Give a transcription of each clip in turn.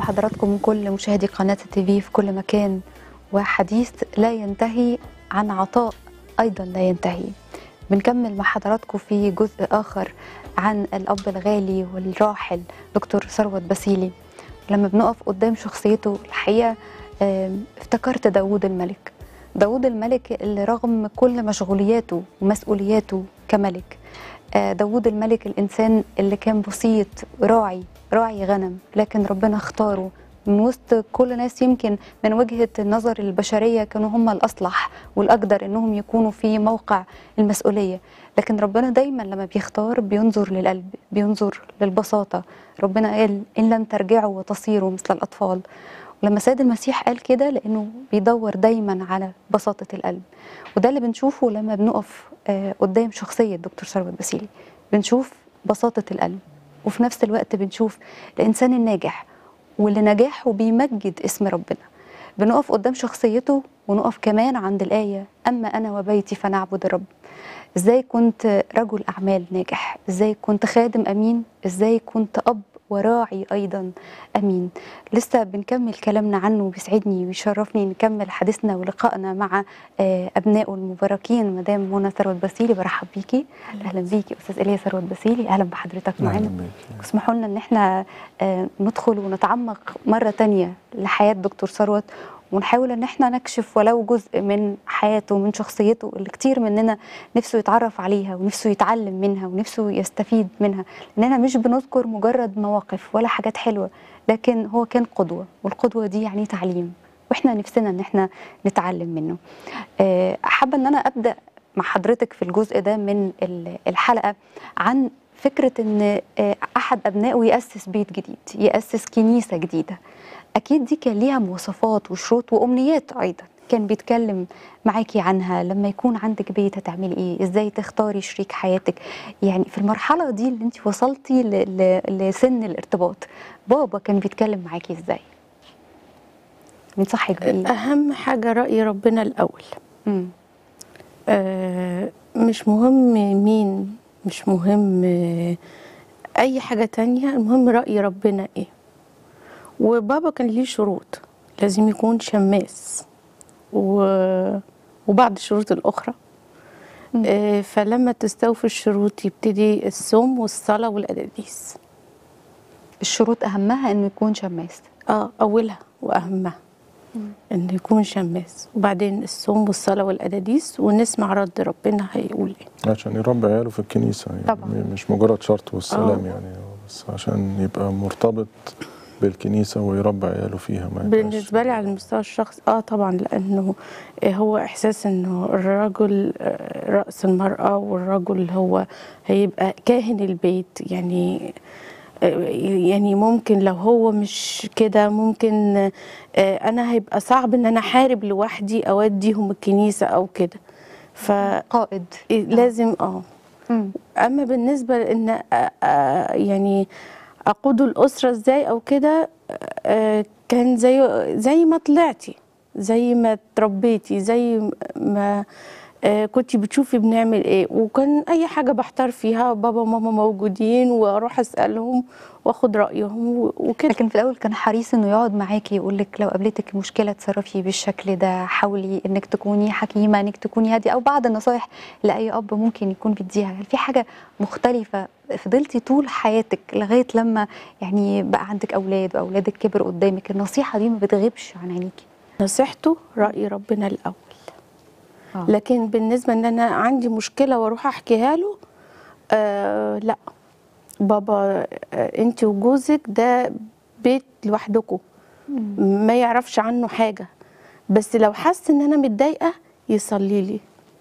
بحضراتكم كل مشاهدي قناة التي في كل مكان وحديث لا ينتهي عن عطاء أيضا لا ينتهي بنكمل مع حضراتكم في جزء آخر عن الأب الغالي والراحل دكتور ثروت بسيلي لما بنقف قدام شخصيته الحقيقة آم، افتكرت داوود الملك داوود الملك اللي رغم كل مشغولياته ومسؤولياته كملك آه، داوود الملك الإنسان اللي كان بسيط راعي راعي غنم لكن ربنا اختاره من وسط كل ناس يمكن من وجهة النظر البشرية كانوا هم الأصلح والأقدر إنهم يكونوا في موقع المسؤولية لكن ربنا دايما لما بيختار بينظر للقلب بينظر للبساطة ربنا قال إن لم ترجعوا وتصيروا مثل الأطفال ولما سيد المسيح قال كده لأنه بيدور دايما على بساطة القلب وده اللي بنشوفه لما بنقف آه، قدام شخصية دكتور ثروت بسيلي بنشوف بساطة القلب وفي نفس الوقت بنشوف الإنسان الناجح واللي نجاحه بيمجد اسم ربنا بنقف قدام شخصيته ونقف كمان عند الآية أما أنا وبيتي فنعبد الرب إزاي كنت رجل أعمال ناجح إزاي كنت خادم أمين إزاي كنت أب وراعي أيضا أمين لسه بنكمل كلامنا عنه وبيسعدني ويشرفني نكمل حديثنا ولقائنا مع آه، أبنائه المباركين مدام منى ثروت بسيلي برحب بيكي أهلا بيكي أستاذ إليا ثروت بسيلي أهلا بحضرتك معانا أهلاً بيك. اسمحوا لنا ان احنا آه، ندخل ونتعمق مره تانية لحياه دكتور ثروت ونحاول ان احنا نكشف ولو جزء من حياته من شخصيته اللي كتير مننا نفسه يتعرف عليها ونفسه يتعلم منها ونفسه يستفيد منها لاننا مش بنذكر مجرد مواقف ولا حاجات حلوه لكن هو كان قدوه والقدوه دي يعني تعليم واحنا نفسنا ان احنا نتعلم منه آه، حابه ان انا ابدا مع حضرتك في الجزء ده من ال- الحلقه عن فكره ان آه، احد ابنائه ياسس بيت جديد ياسس كنيسه جديده اكيد دي كان ليها مواصفات وشروط وامنيات ايضا كان بيتكلم معاكي عنها لما يكون عندك بيت هتعملي ايه ازاي تختاري شريك حياتك يعني في المرحله دي اللي انت وصلتي ل- ل- لسن الارتباط بابا كان بيتكلم معاكي ازاي بينصحك بايه اهم حاجه راي ربنا الاول مم. آه مش مهم مين مش مهم آه، اي حاجه تانية المهم راي ربنا ايه وبابا كان ليه شروط لازم يكون شماس و... وبعض الشروط الاخرى مم. آه فلما تستوفي الشروط يبتدي الصوم والصلاه والقداديس الشروط اهمها انه يكون شماس اه اولها واهمها انه يكون شماس وبعدين الصوم والصلاه والقداديس ونسمع رد ربنا هيقول ايه عشان يربي عياله في الكنيسة يعني طبعاً. م- مش مجرد شرط والسلام آه. يعني بس عشان يبقى مرتبط بالكنيسة ويربي عياله فيها ما يبقاش- بالنسبه لي على المستوى الشخصي اه طبعا لانه هو احساس انه الرجل آه، راس المراه والرجل هو هيبقى كاهن البيت يعني آه، يعني ممكن لو هو مش كده ممكن آه، انا هيبقى صعب ان انا احارب لوحدي اوديهم الكنيسه او كده ف قائد لازم اه مم. اما بالنسبه لان أ- أ- يعني اقود الاسره ازاي او كده آه، كان زي زي ما طلعتي زي ما تربيتي زي ما آه، كنت بتشوفي بنعمل ايه وكان اي حاجه بحتار فيها بابا وماما موجودين واروح اسالهم واخد رايهم و- وكده لكن في الاول كان حريص انه يقعد معاكي يقول لك لو قابلتك مشكله تصرفي بالشكل ده حاولي انك تكوني حكيمه انك تكوني هاديه او بعض النصايح لاي اب ممكن يكون بيديها هل في حاجه مختلفه فضلتي طول حياتك لغايه لما يعني بقى عندك اولاد واولادك كبر قدامك النصيحه دي ما بتغيبش عن عينيكي نصيحته راي ربنا الاول آه. لكن بالنسبه ان انا عندي مشكله واروح احكيها له آه لا بابا آه انت وجوزك ده بيت لوحدكم ما يعرفش عنه حاجه بس لو حس ان انا متضايقه يصلي لي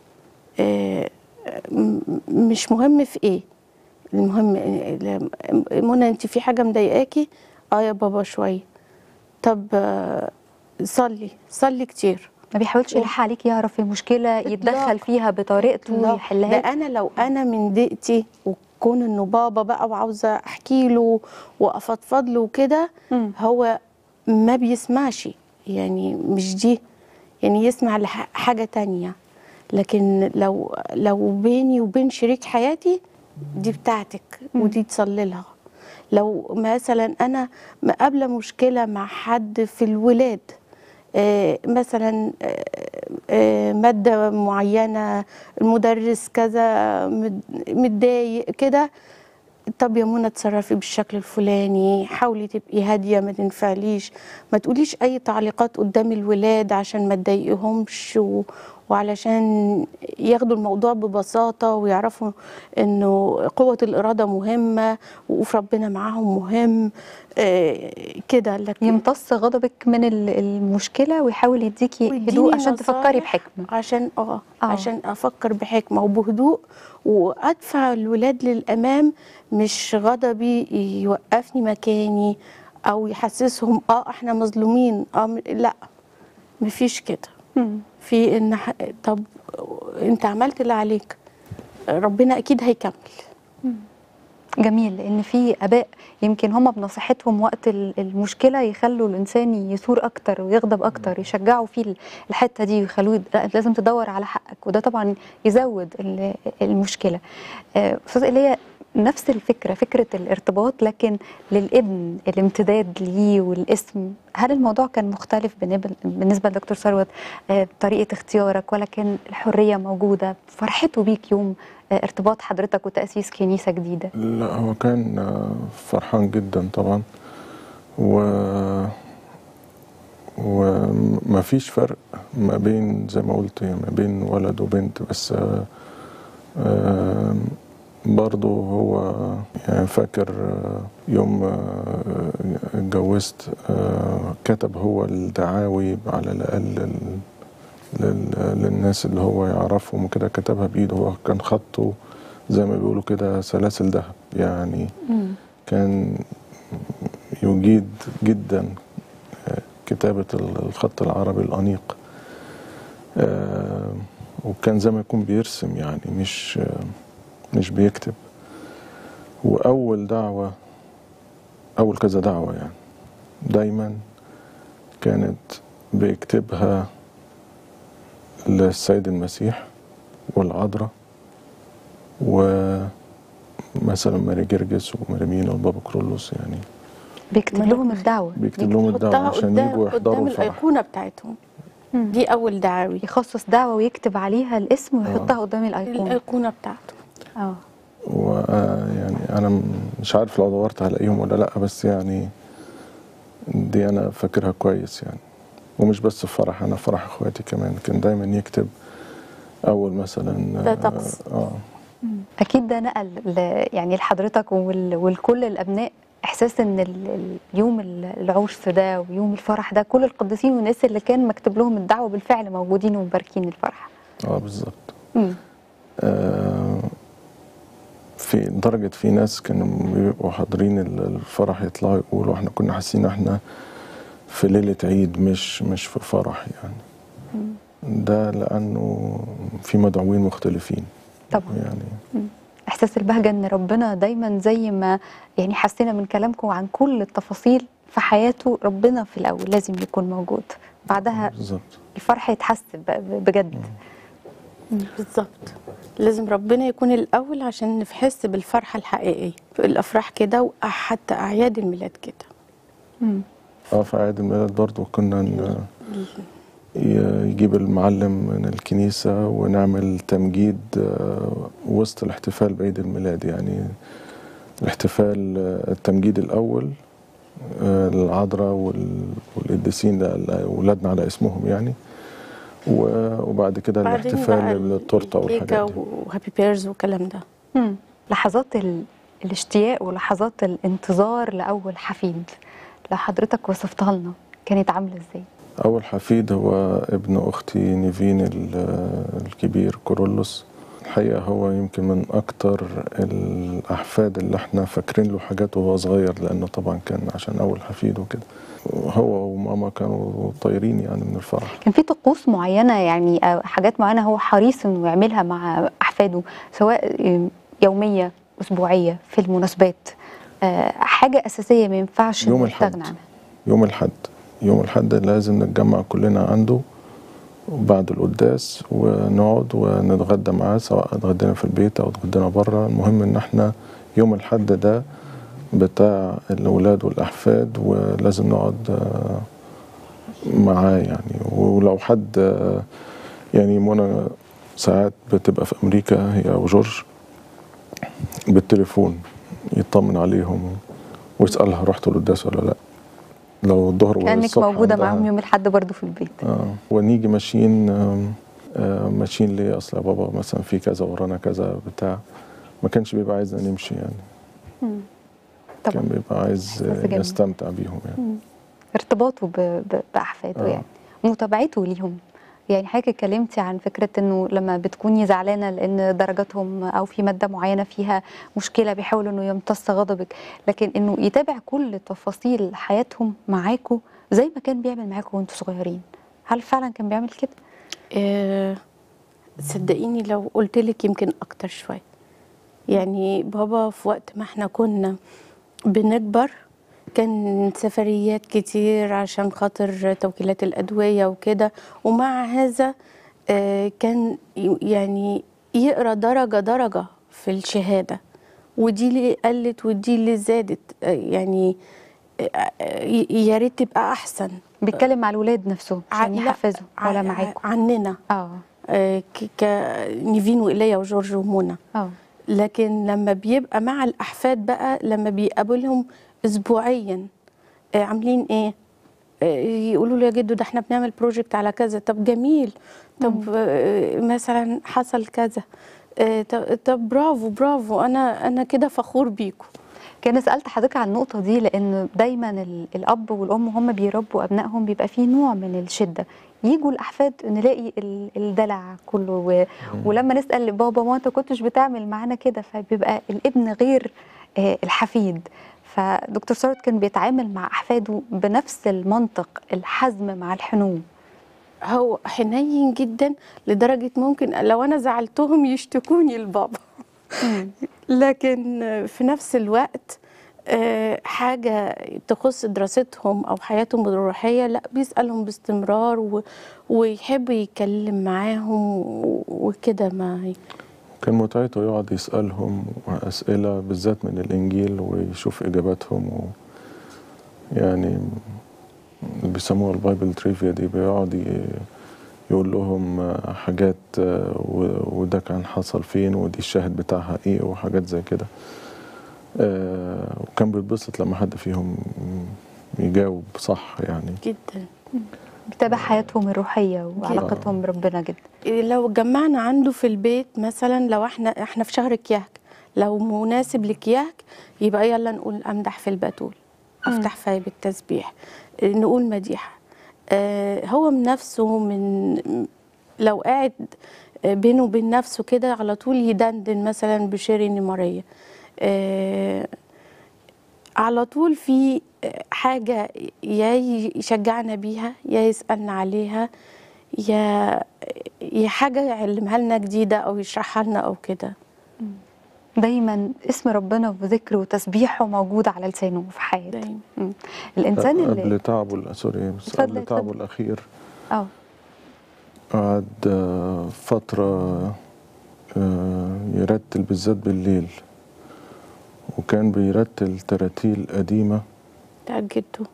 آه م- مش مهم في ايه المهم آه، منى انت في حاجه مضايقاكي اه يا بابا شويه طب آه، صلي صلي كتير ما بيحاولش يلح عليك يعرف المشكله يتدخل فيها بطريقته لا، ويحلها ده لك؟ انا لو انا من ضيقتي وكون انه بابا بقى وعاوزه احكي له وافضفض له وكده مم. هو ما بيسمعش يعني مش دي يعني يسمع لحاجه تانية لكن لو لو بيني وبين شريك حياتي دي بتاعتك ودي تصلي لها لو مثلا انا مقابله مشكله مع حد في الولاد آه، مثلا آه، آه، ماده معينه المدرس كذا مد- متضايق كده طب يا منى اتصرفي بالشكل الفلاني حاولي تبقي هاديه ما تنفعليش ما تقوليش اي تعليقات قدام الولاد عشان ما تضايقهمش و... وعلشان ياخدوا الموضوع ببساطه ويعرفوا انه قوه الاراده مهمه وقوف ربنا معاهم مهم آه كده لكن يمتص غضبك من ال- المشكله ويحاول يديكي ويديني هدوء عشان تفكري نصايح بحكمه عشان اه آه. عشان افكر بحكمه وبهدوء وادفع الولاد للامام مش غضبي يوقفني مكاني او يحسسهم اه احنا مظلومين اه م- لا مفيش كده مم. في ان ح- طب انت عملت اللي عليك ربنا اكيد هيكمل جميل لان في اباء يمكن هم بنصيحتهم وقت ال- المشكله يخلوا الانسان يثور اكتر ويغضب اكتر يشجعوا فيه ال- الحته دي ويخلوه يد- لا، لازم تدور على حقك وده طبعا يزود ال- المشكله آه، استاذ ايليا نفس الفكره فكره الارتباط لكن للابن الامتداد ليه والاسم هل الموضوع كان مختلف بالنسبه بالنسبة لدكتور ثروت آه، طريقه اختيارك ولا كان الحريه موجوده فرحته بيك يوم آه، ارتباط حضرتك وتاسيس كنيسه جديده لا هو كان آه، فرحان جدا طبعا و وما فيش فرق ما بين زي ما قلت ما بين ولد وبنت بس آه، آه، برضه هو يعني فاكر آه، يوم آه، اتجوزت آه، كتب هو الدعاوي على الأقل لل- لل- للناس اللي هو يعرفهم وكده كتبها بإيده هو كان خطه زي ما بيقولوا كده سلاسل ذهب يعني كان يجيد جدا آه، كتابة الخط العربي الأنيق آه، وكان زي ما يكون بيرسم يعني مش آه، مش بيكتب وأول دعوة أول كذا دعوة يعني دايما كانت بيكتبها للسيد المسيح والعذراء ومثلا ماري جرجس وماري مينا وبابا كرولوس يعني بيكتب ما لهم أنا- الدعوة بيكتب لهم الدعوة يحطها عشان قدام- يجوا يحضروا قدام الفرح الايقونه بتاعتهم مم. دي اول دعاوي يخصص دعوة ويكتب عليها الاسم ويحطها قدام الأيقونة الايقونه بتاعته اه ويعني انا م- مش عارف لو دورت هلاقيهم ولا لا بس يعني دي انا فاكرها كويس يعني ومش بس في فرح انا فرح اخواتي كمان كان دايما يكتب اول مثلا ده طقس. اه أكيد ده نقل ل- يعني لحضرتك وال- ولكل الأبناء إحساس إن ال- ال- يوم ال- العرس ده ويوم الفرح ده كل القديسين والناس اللي كان مكتوب لهم الدعوة بالفعل موجودين ومباركين الفرح اه بالظبط مم. آه، في لدرجة في ناس كانوا بيبقوا حاضرين ال- الفرح يطلعوا يقولوا احنا كنا حاسين احنا في ليلة عيد مش مش في فرح يعني ده لأنه في مدعوين مختلفين طبعا يعني إحساس البهجة إن ربنا دايما زي ما يعني حسينا من كلامكم عن كل التفاصيل في حياته ربنا في الأول لازم يكون موجود بعدها بالظبط الفرح يتحس ب- بجد بالظبط لازم ربنا يكون الاول عشان نحس بالفرحه الحقيقيه الافراح كده وحتى اعياد الميلاد كده مم. اه في أعياد الميلاد برضو كنا ن- ي- يجيب المعلم من الكنيسة ونعمل تمجيد آه، وسط الاحتفال بعيد الميلاد يعني الاحتفال آه، التمجيد الأول آه، للعذراء وال- والقديسين ده أولادنا على اسمهم يعني و- وبعد كده بعدين بقى الاحتفال للتورته الكيكه والحاجات دي وهابي بيرز والكلام ده مم. لحظات ال... الاشتياق ولحظات الانتظار لأول حفيد لو حضرتك وصفتها لنا كانت عاملة ازاي؟ أول حفيد هو ابن أختي نيفين ال- الكبير كورولوس الحقيقة هو يمكن من أكتر الأحفاد اللي احنا فاكرين له حاجات وهو صغير لأنه طبعا كان عشان أول حفيد وكده هو وماما كانوا طايرين يعني من الفرح كان في طقوس معينة يعني أو حاجات معينة هو حريص انه يعملها مع أحفاده سواء يومية أسبوعية في المناسبات آه، حاجة أساسية ما ينفعش يوم نستغنى الحد. عنها يوم الحد يوم الحد لازم نتجمع كلنا عنده بعد القداس ونقعد ونتغدى معاه سواء اتغدينا في البيت او اتغدينا بره المهم ان احنا يوم الحد ده بتاع الأولاد والأحفاد ولازم نقعد آه، معاه يعني ولو حد آه، يعني منى ساعات بتبقى في أمريكا هي وجورج بالتليفون يطمن عليهم ويسألها رحتوا القداس ولا لا لو الظهر كانك والصبح موجوده عندها- معاهم يوم الاحد برضو في البيت اه ونيجي ماشيين آم، آه، ماشيين ليه اصل يا بابا مثلا في كذا ورانا كذا بتاع ما كانش بيبقى عايزنا نمشي يعني طبعا كان بيبقى عايز آه، إحساس جميل. يستمتع بيهم يعني ارتباطه ب- ب- باحفاده آه. يعني متابعته ليهم يعني حضرتك اتكلمتي عن فكره انه لما بتكوني زعلانه لان درجاتهم او في ماده معينه فيها مشكله بيحاول انه يمتص غضبك لكن انه يتابع كل تفاصيل حياتهم معاكوا زي ما كان بيعمل معاكوا وانتوا صغيرين هل فعلا كان بيعمل كده؟ آه، صدقيني لو قلت لك يمكن اكتر شويه يعني بابا في وقت ما احنا كنا بنكبر كان سفريات كتير عشان خاطر توكيلات الادويه وكده ومع هذا آه، كان ي- يعني يقرا درجه درجه في الشهاده ودي اللي قلت ودي اللي زادت آه، يعني آه، آه، ي- يا ريت تبقى احسن بيتكلم مع الولاد نفسهم عشان ع- لا، يحفزوا ولا ع- معاكوا؟ عننا اه آه، ك- ك- نيفين وإيليا وجورج ومنى اه لكن لما بيبقى مع الأحفاد بقى لما بيقابلهم أسبوعيا آه، عاملين إيه؟ آه، يقولوا له يا جدو ده احنا بنعمل بروجكت على كذا طب جميل طب آه، مثلا حصل كذا آه، طب طب برافو برافو انا انا كده فخور بيكم كان سألت حضرتك عن النقطة دي لأن دايما ال- الأب والأم هم بيربوا أبنائهم بيبقى فيه نوع من الشدة يجوا الأحفاد نلاقي ال- الدلع كله و... ولما نسأل بابا ما أنت كنتش بتعمل معانا كده فبيبقى الابن غير آه، الحفيد فدكتور ثروت كان بيتعامل مع أحفاده بنفس المنطق الحزم مع الحنو هو حنين جدا لدرجة ممكن لو أنا زعلتهم يشتكوني لبابا لكن في نفس الوقت آه، حاجة تخص دراستهم أو حياتهم الروحية لا بيسألهم باستمرار و- ويحب يتكلم معاهم و- وكده ما هي كان متعته يقعد يسألهم أسئلة بالذات من الإنجيل ويشوف إجاباتهم و يعني اللي بيسموها البايبل تريفيا دي بيقعد ي- يقول لهم حاجات و- وده كان حصل فين ودي الشاهد بتاعها ايه وحاجات زي كده آه، وكان بيتبسط لما حد فيهم يجاوب صح يعني جدا بيتابع حياتهم الروحية وعلاقتهم بربنا جدا لو جمعنا عنده في البيت مثلا لو احنا احنا في شهر كياك لو مناسب لكياك يبقى يلا نقول امدح في البتول افتح فاي بالتسبيح اه، نقول مديحه آه هو من نفسه من لو قاعد اه، بينه وبين نفسه كده على طول يدندن مثلا بشيرين ماريا آه على طول في حاجة يا يشجعنا بيها يا يسألنا عليها يا يا حاجة يعلمها لنا جديدة أو يشرحها لنا أو كده دايما اسم ربنا وذكره وتسبيحه موجود على لسانه في حياته دايما مم. الإنسان اللي قبل تعبه ال- سوري بس اتفضل، قبل تعبه اتفضل. الأخير اه قعد آه، فترة آه، يرتل بالذات بالليل وكان بيرتل تراتيل قديمة تأجدته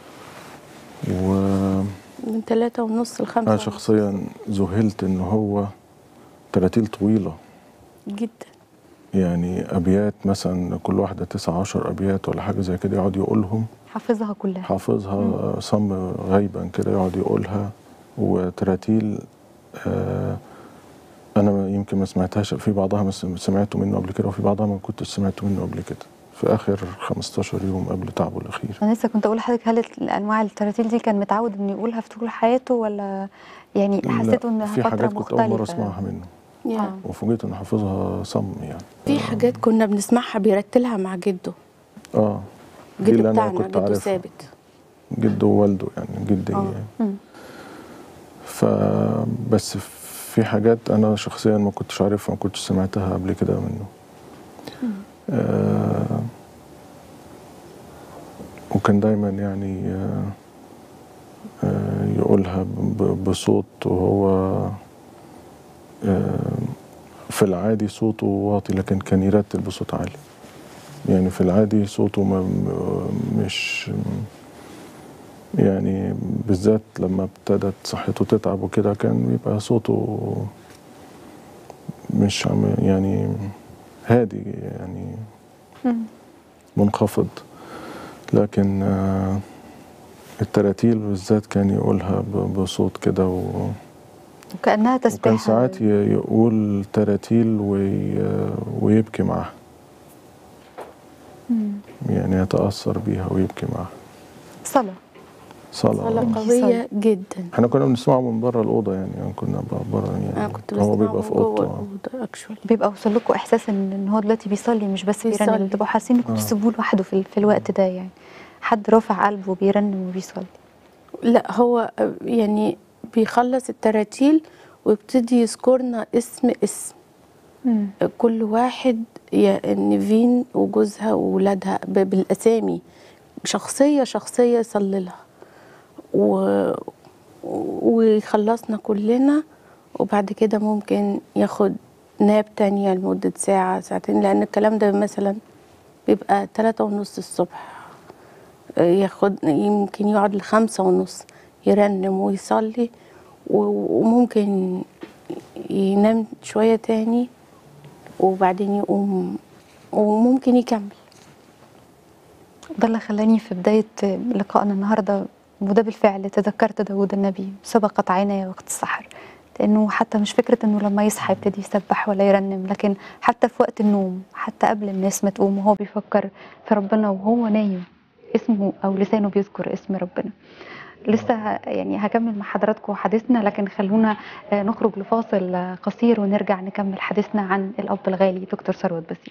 وأنا من ثلاثة ونص لخمسة ونص. شخصيا ذهلت إن هو تراتيل طويلة جدا يعني أبيات مثلا كل واحدة تسعة عشر أبيات ولا حاجة زي كده يقعد يقولهم حافظها كلها حافظها صم غيبا كده يقعد يقولها وتراتيل آه انا ما- يمكن ما سمعتهاش في بعضها ما سم- سمعته منه قبل كده وفي بعضها ما كنتش سمعته منه قبل كده في اخر 15 يوم قبل تعبه الاخير انا لسه كنت اقول لحضرتك هل الانواع التراتيل دي كان متعود انه يقولها في طول حياته ولا يعني لا، حسيته انها في فتره حاجات كنت اول مره مختلفه اسمعها منه يا. آه. وفوجئت ان حافظها صم يعني في حاجات كنا بنسمعها بيرتلها مع جده اه دي جده اللي انا بتاعنا كنت جده عارفها ثابت جده ووالده يعني جدي آه. يعني. مم. فبس في حاجات انا شخصيا ما كنتش عارفها ما كنتش سمعتها قبل كده منه آه وكان دايما يعني آه آه يقولها ب- بصوت وهو آه في العادي صوته واطي لكن كان يرتل بصوت عالي يعني في العادي صوته ما مش يعني بالذات لما ابتدت صحته تتعب وكده كان بيبقى صوته مش عم يعني هادي يعني منخفض لكن آه، التراتيل بالذات كان يقولها ب- بصوت كده و- وكانها وكان تسبيحه ساعات ي- يقول تراتيل وي ويبكي معاها مم. يعني يتأثر بيها ويبكي معاها صلاه صلاة صلاة آه. قوية جدا احنا كنا بنسمعه من بره الأوضة يعني, يعني كنا بره يعني أنا كنت هو بسمعه بيبقى في من جوه أوضته آه. الأوضة actually. بيبقى وصل لكم احساس ان ان هو دلوقتي بيصلي مش بس بيرنم بيصلي. بتبقوا حاسين انكم آه. بتسيبوه لوحده في, ال- في الوقت ده يعني حد رافع قلبه وبيرنم وبيصلي لا هو يعني بيخلص التراتيل ويبتدي يذكرنا اسم اسم كل واحد يا نيفين وجوزها وولادها ب- بالاسامي شخصيه شخصيه يصلي لها و... ويخلصنا كلنا وبعد كده ممكن ياخد ناب تانية لمدة ساعة ساعتين لأن الكلام ده مثلا بيبقى تلاتة ونص الصبح ياخد يمكن يقعد لخمسة ونص يرنم ويصلي و- وممكن ينام شوية تاني وبعدين يقوم وممكن يكمل ده اللي خلاني في بداية لقائنا النهاردة وده بالفعل تذكرت داود النبي سبقت عيني وقت السحر لأنه حتى مش فكرة أنه لما يصحى يبتدي يسبح ولا يرنم لكن حتى في وقت النوم حتى قبل الناس ما تقوم وهو بيفكر في ربنا وهو نايم اسمه أو لسانه بيذكر اسم ربنا لسه ه- يعني هكمل مع حضراتكم حديثنا لكن خلونا آه، نخرج لفاصل آه، قصير ونرجع نكمل حديثنا عن الأب الغالي دكتور ثروت باسيل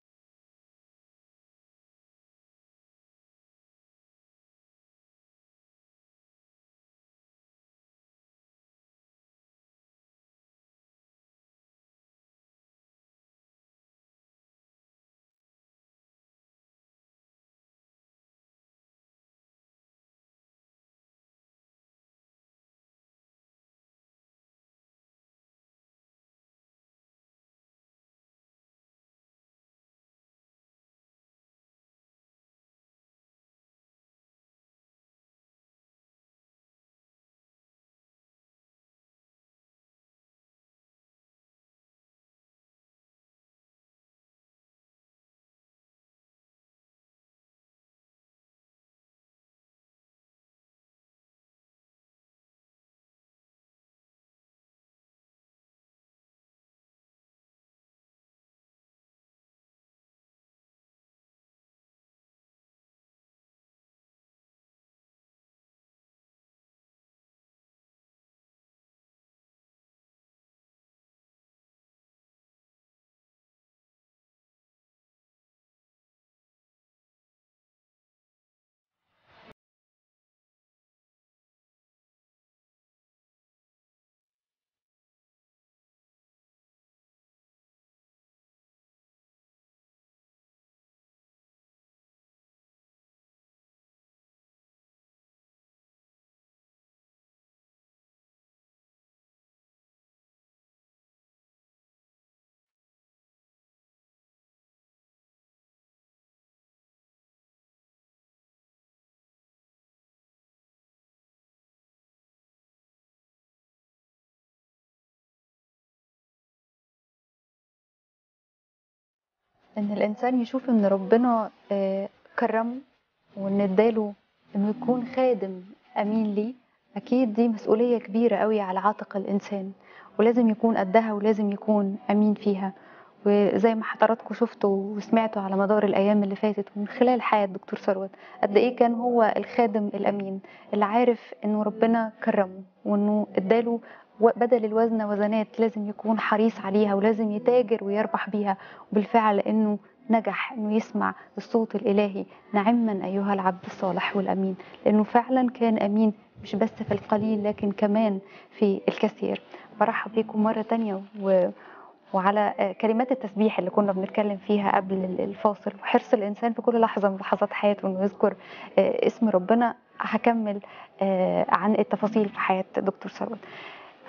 ان الانسان يشوف ان ربنا آه، كرمه وان اداله انه يكون خادم امين ليه اكيد دي مسؤوليه كبيره قوي على عاتق الانسان ولازم يكون قدها ولازم يكون امين فيها وزي ما حضراتكم شفتوا وسمعتوا على مدار الايام اللي فاتت ومن خلال حياه دكتور ثروت قد ايه كان هو الخادم الامين اللي عارف انه ربنا كرمه وانه اداله و- بدل الوزن وزنات لازم يكون حريص عليها ولازم يتاجر ويربح بيها وبالفعل انه نجح انه يسمع الصوت الالهي نعما ايها العبد الصالح والامين لانه فعلا كان امين مش بس في القليل لكن كمان في الكثير برحب بيكم مره تانية و... وعلى آه، كلمات التسبيح اللي كنا بنتكلم فيها قبل ال- الفاصل وحرص الانسان في كل لحظه من لحظات حياته انه يذكر آه، اسم ربنا هكمل آه، عن التفاصيل في حياه دكتور ثروت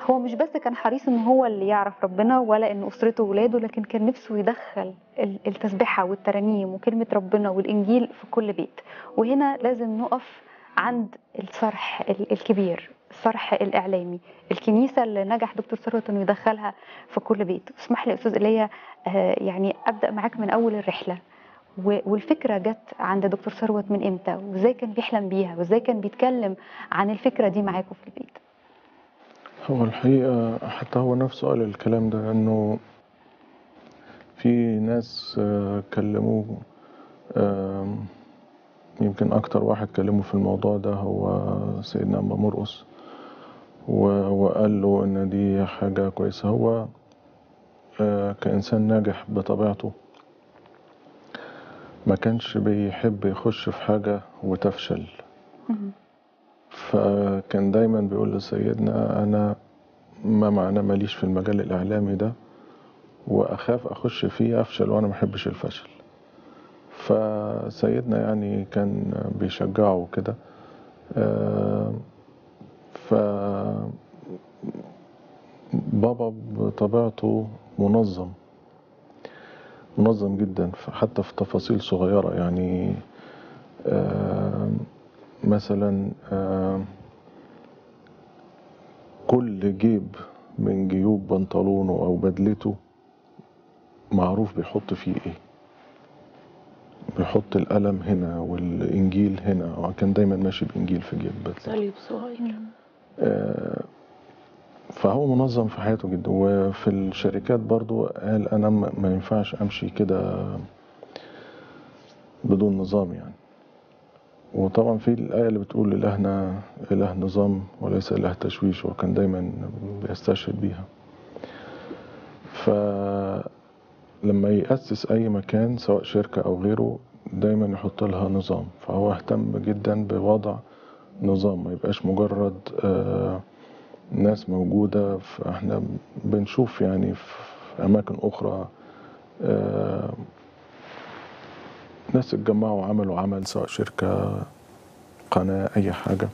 هو مش بس كان حريص ان هو اللي يعرف ربنا ولا ان اسرته وولاده لكن كان نفسه يدخل ال- التسبيحه والترانيم وكلمه ربنا والانجيل في كل بيت وهنا لازم نقف عند الصرح ال- الكبير الصرح الاعلامي الكنيسه اللي نجح دكتور ثروت انه يدخلها في كل بيت اسمح لي يا استاذ ايليا آه، يعني ابدا معاك من اول الرحله و- والفكره جت عند دكتور ثروت من امتى وازاي كان بيحلم بيها وازاي كان بيتكلم عن الفكره دي معاكم في البيت هو الحقيقة حتى هو نفسه قال الكلام ده انه في ناس آه، كلموه آم، يمكن اكتر واحد كلمه في الموضوع ده هو سيدنا أبا مرقس و- وقال له ان دي حاجة كويسة هو آه، كإنسان ناجح بطبيعته ما كانش بيحب يخش في حاجة وتفشل مهم. فكان دايما بيقول لسيدنا انا ما معنى ماليش في المجال الاعلامي ده واخاف اخش فيه افشل وانا ما بحبش الفشل فسيدنا يعني كان بيشجعه كده آه، ف بابا بطبيعته منظم منظم جدا حتى في تفاصيل صغيرة يعني آه، مثلا آه، كل جيب من جيوب بنطلونه او بدلته معروف بيحط فيه ايه بيحط القلم هنا والانجيل هنا وكان دايما ماشي بانجيل في جيب بدلته صليب صغير آه، فهو منظم في حياته جدا وفي الشركات برضو قال انا ما ما ينفعش امشي كده بدون نظام يعني وطبعا في الآية اللي بتقول إلهنا إله نظام وليس إله تشويش وكان دايما بيستشهد بيها فلما يأسس أي مكان سواء شركة أو غيره دايما يحط لها نظام فهو اهتم جدا بوضع نظام ما يبقاش مجرد آه، ناس موجودة فاحنا بنشوف يعني في أماكن أخرى آه، ناس اتجمعوا وعملوا عمل سواء شركة قناة أي حاجة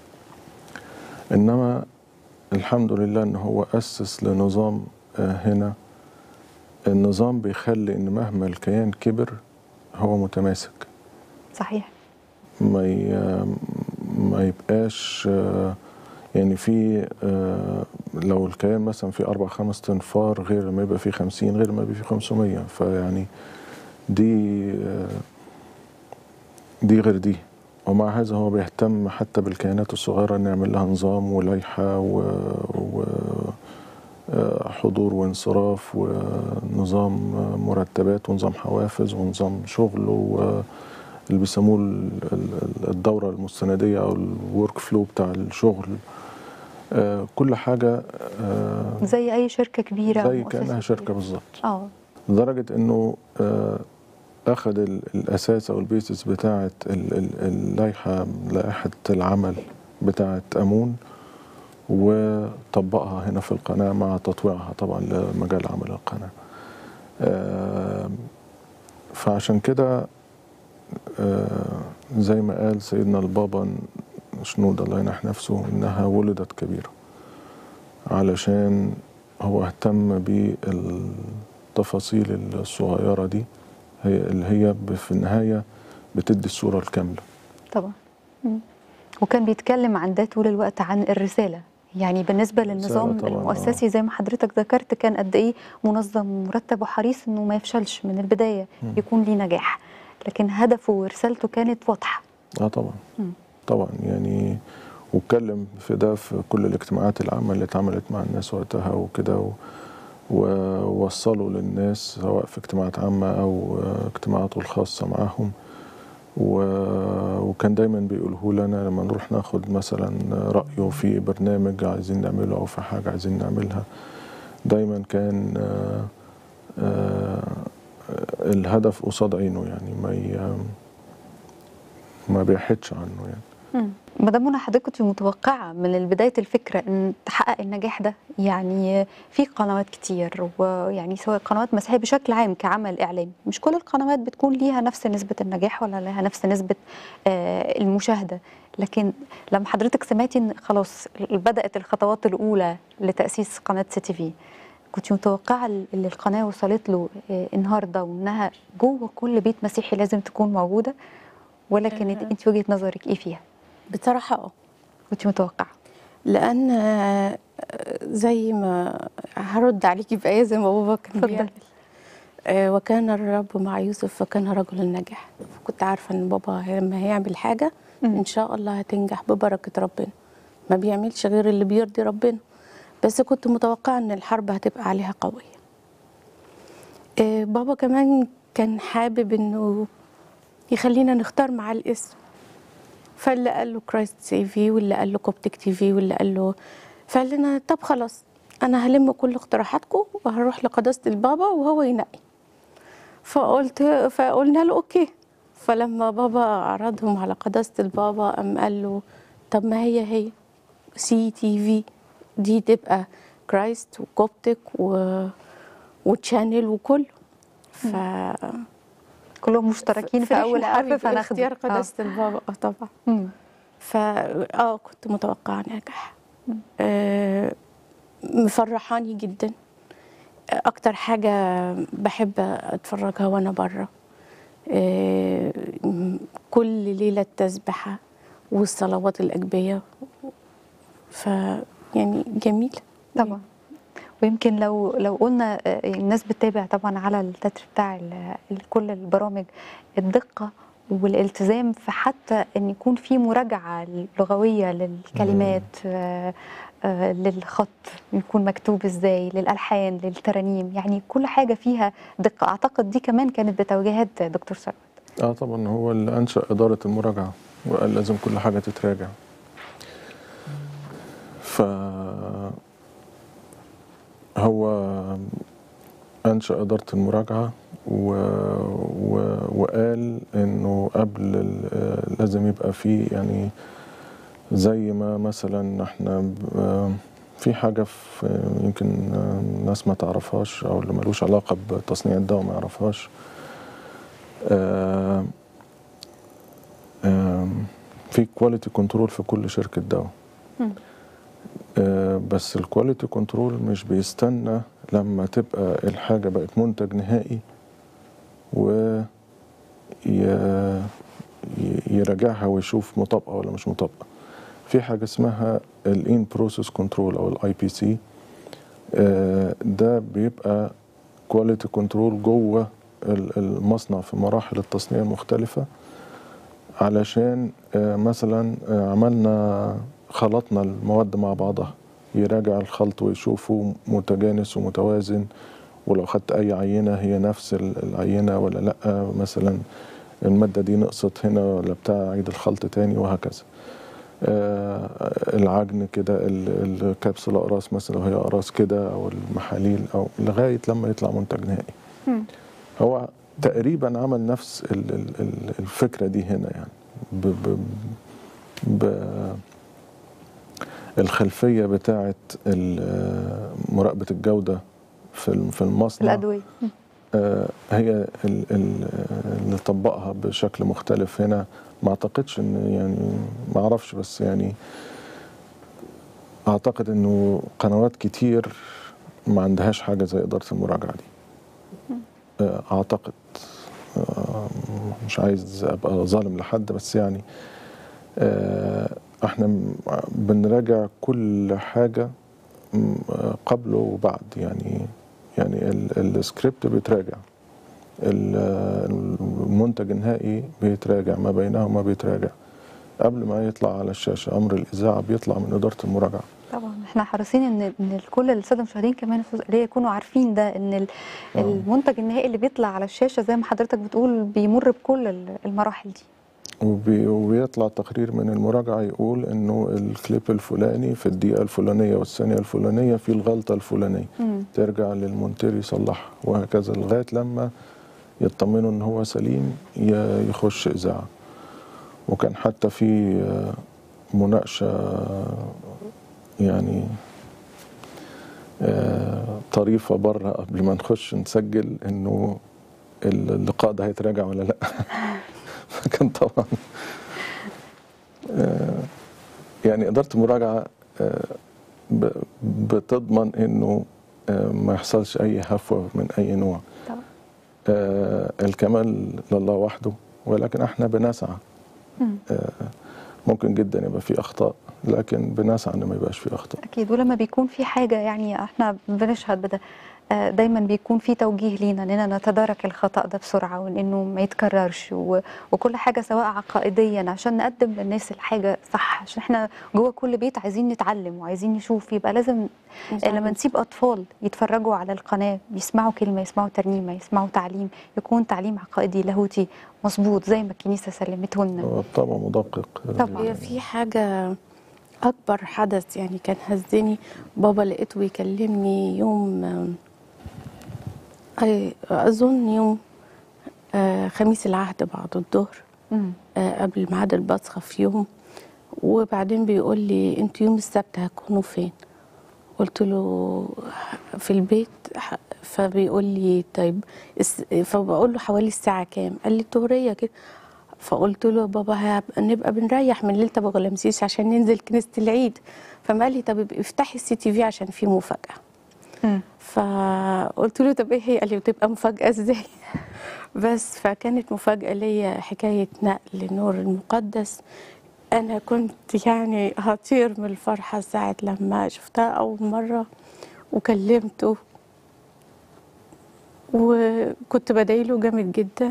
إنما الحمد لله إن هو أسس لنظام آه، هنا النظام بيخلي إن مهما الكيان كبر هو متماسك صحيح ما ي- ما يبقاش آه، يعني في آه، لو الكيان مثلا في أربع خمس تنفار غير ما يبقى فيه خمسين غير ما يبقى فيه خمسمية فيعني دي آه، دي غير دي ومع هذا هو بيهتم حتى بالكيانات الصغيرة إن يعمل لها نظام ولائحة و, و آه، حضور وانصراف ونظام مرتبات ونظام حوافز ونظام شغل و اللي بيسموه ال- ال- الدورة المستندية أو الورك فلو بتاع الشغل آه، كل حاجة آه، زي اي شركه كبيره زي ومؤسسة كأنها شركة كبيرة. بالظبط اه لدرجة إنه آه، أخذ ال- الأساس أو البيسس بتاعة ال- ال- اللائحة لائحة العمل بتاعة أمون وطبقها هنا في القناة مع تطويعها طبعا لمجال عمل القناة آه، فعشان كده آه، زي ما قال سيدنا البابا شنود الله ينح نفسه إنها ولدت كبيرة علشان هو اهتم بالتفاصيل الصغيرة دي هي اللي هي ب- في النهاية بتدي الصورة الكاملة طبعا مم. وكان بيتكلم عن ده طول الوقت عن الرساله يعني بالنسبه للنظام طبعاً، المؤسسي زي ما حضرتك ذكرت كان قد ايه منظم ومرتب وحريص انه ما يفشلش من البدايه مم. يكون ليه نجاح لكن هدفه ورسالته كانت واضحه اه طبعا مم. طبعا يعني واتكلم في ده في كل الاجتماعات العامة اللي اتعملت مع الناس وقتها وكده و- ووصلوا للناس سواء في اجتماعات عامة أو آه، اجتماعاته الخاصة معاهم و- وكان دايما بيقوله لنا لما نروح ناخد مثلا رأيه في برنامج عايزين نعمله أو في حاجة عايزين نعملها دايما كان آه، آه، الهدف قصاد عينه يعني ما ي- ما بيحدش عنه يعني مم. مدام منى حضرتك كنت متوقعه من بدايه الفكره ان تحقق النجاح ده يعني في قنوات كتير ويعني سواء قنوات مسيحيه بشكل عام كعمل اعلامي مش كل القنوات بتكون ليها نفس نسبه النجاح ولا لها نفس نسبه آه، المشاهده لكن لما حضرتك سمعتي ان خلاص بدات الخطوات الاولى لتاسيس قناه سي تي في كنت متوقعه ان القناه وصلت له آه، النهارده وانها جوه كل بيت مسيحي لازم تكون موجوده ولا كانت آه. انت وجهه نظرك ايه فيها؟ بصراحه اه كنت متوقعه لان آه، زي ما هرد عليكي بايه زي ما بابا كان اتفضلي. بيعمل آه، وكان الرب مع يوسف فكان رجل ناجح كنت عارفه ان بابا لما هيعمل حاجه مم. ان شاء الله هتنجح ببركه ربنا ما بيعملش غير اللي بيرضي ربنا بس كنت متوقعه ان الحرب هتبقى عليها قويه آه، بابا كمان كان حابب انه يخلينا نختار مع الاسم فاللي قال له كرايست سي في واللي قال له كوبتك تي في واللي قال له فقال لنا طب خلاص انا هلم كل اقتراحاتكم وهروح لقداسه البابا وهو ينقي فقلت فقلنا له اوكي فلما بابا عرضهم على قداسه البابا قام قال له طب ما هي هي سي تي في دي تبقى كرايست وكوبتك و وتشانل وكله ف كلهم مشتركين في فرحنا اول قوي حرف فناخده باختيار قداسه البابا اه طبعا مم. فا اه كنت متوقعه ناجح آه مفرحاني جدا آه، اكتر حاجه بحب اتفرجها وانا بره آه م- كل ليله تسبحه والصلوات الاجبيه ف يعني جميل طبعا ويمكن لو لو قلنا آه، الناس بتتابع طبعا على التتر بتاع ال- ال- كل البرامج الدقه والالتزام في حتى ان يكون في مراجعه لغويه للكلمات آه، آه، للخط يكون مكتوب ازاي للالحان للترانيم يعني كل حاجه فيها دقه اعتقد دي كمان كانت بتوجيهات دكتور ثروت اه طبعا هو اللي انشا اداره المراجعه وقال لازم كل حاجه تتراجع ف هو انشا اداره المراجعه و... و... وقال انه قبل ال... لازم يبقى في يعني زي ما مثلا احنا ب... في حاجه في يمكن الناس ما تعرفهاش او اللي ملوش علاقه بتصنيع الدواء ما يعرفهاش آه، آم، في كواليتي كنترول في كل شركة دواء مم. آه، بس الكواليتي كنترول مش بيستنى لما تبقى الحاجة بقت منتج نهائي و ي- ي- يراجعها ويشوف مطابقة ولا مش مطابقة في حاجة اسمها الان بروسيس كنترول او الاي بي سي ده بيبقى كواليتي كنترول جوه ال- المصنع في مراحل التصنيع المختلفة علشان آه، مثلا آه، عملنا خلطنا المواد مع بعضها يراجع الخلط ويشوفه متجانس ومتوازن ولو خدت أي عينة هي نفس ال- العينة ولا لأ مثلا المادة دي نقصت هنا ولا بتاع عيد الخلط تاني وهكذا آه، العجن كده ال- الكبسولة أقراص مثلا لو هي أقراص كده أو المحاليل أو لغاية لما يطلع منتج نهائي مم. هو تقريبا عمل نفس ال- ال- ال- الفكرة دي هنا يعني ب ب ب الخلفية بتاعة ال- مراقبة الجودة في الم- في المصنع الادويه مم. آه، هي ال- ال- اللي طبقها بشكل مختلف هنا ما اعتقدش ان يعني ما اعرفش بس يعني اعتقد انه قنوات كتير ما عندهاش حاجه زي اداره المراجعه دي آه، اعتقد آه، مش عايز ابقى ظالم لحد بس يعني آه، احنا م- بنراجع كل حاجه م- آه، قبل وبعد يعني يعني ال- السكريبت بيتراجع ال- المنتج النهائي بيتراجع ما بينهما بيتراجع قبل ما يطلع على الشاشة أمر الإذاعة بيطلع من إدارة المراجعة طبعا احنا حريصين ان ان كل الساده المشاهدين كمان في- اللي يكونوا عارفين ده ان ال- آه. المنتج النهائي اللي بيطلع على الشاشه زي ما حضرتك بتقول بيمر بكل ال- المراحل دي وبي وبيطلع تقرير من المراجعة يقول إنه الكليب الفلاني في الدقيقة الفلانية والثانية الفلانية في الغلطة الفلانية مم. ترجع للمونتير يصلحها وهكذا لغاية لما يطمنوا إن هو سليم ي- يخش إذاعة وكان حتى في آه، مناقشة يعني آه، طريفة بره قبل ما نخش نسجل إنه اللقاء ده هيتراجع ولا لأ فكان طبعا آه، يعني إدارة المراجعة آه، ب- بتضمن إنه آه، ما يحصلش أي هفوة من أي نوع طبعا آه، الكمال لله وحده ولكن احنا بنسعى مم. آه، ممكن جدا يبقى في أخطاء لكن بنسعى إن ما يبقاش في أخطاء اكيد ولما بيكون في حاجه يعني احنا بنشهد بده آه، دايما بيكون في توجيه لينا اننا نتدارك الخطا ده بسرعه وانه ما يتكررش و- وكل حاجه سواء عقائديا عشان نقدم للناس الحاجه صح عشان احنا جوه كل بيت عايزين نتعلم وعايزين نشوف يبقى لازم لما نسيب اطفال يتفرجوا على القناه يسمعوا كلمه يسمعوا ترنيمه يسمعوا تعليم يكون تعليم عقائدي لاهوتي مظبوط زي ما الكنيسه سلمته لنا هو طبعا مدقق طبعاً. هي في حاجة أكبر حدث يعني كان هزني بابا لقيته بيكلمني يوم أي أظن يوم آه، خميس العهد بعد الظهر مم. آه، قبل ميعاد البصخة في يوم وبعدين بيقول لي انتوا يوم السبت هتكونوا فين قلت له في البيت ح- فبيقول لي طيب الس- فبقول له حوالي الساعة كام قال لي الظهرية كده فقلت له بابا هب- نبقى بنريح من ليلة ابو غلامسيس عشان ننزل كنيسة العيد فما قال لي طب ابقي افتحي السي تي في عشان في مفاجأة مم. فقلت له طب ايه هي قال لي بتبقى مفاجاه ازاي بس فكانت مفاجاه ليا حكايه نقل النور المقدس انا كنت يعني هطير من الفرحه ساعه لما شفتها اول مره وكلمته وكنت بدعيله جامد جدا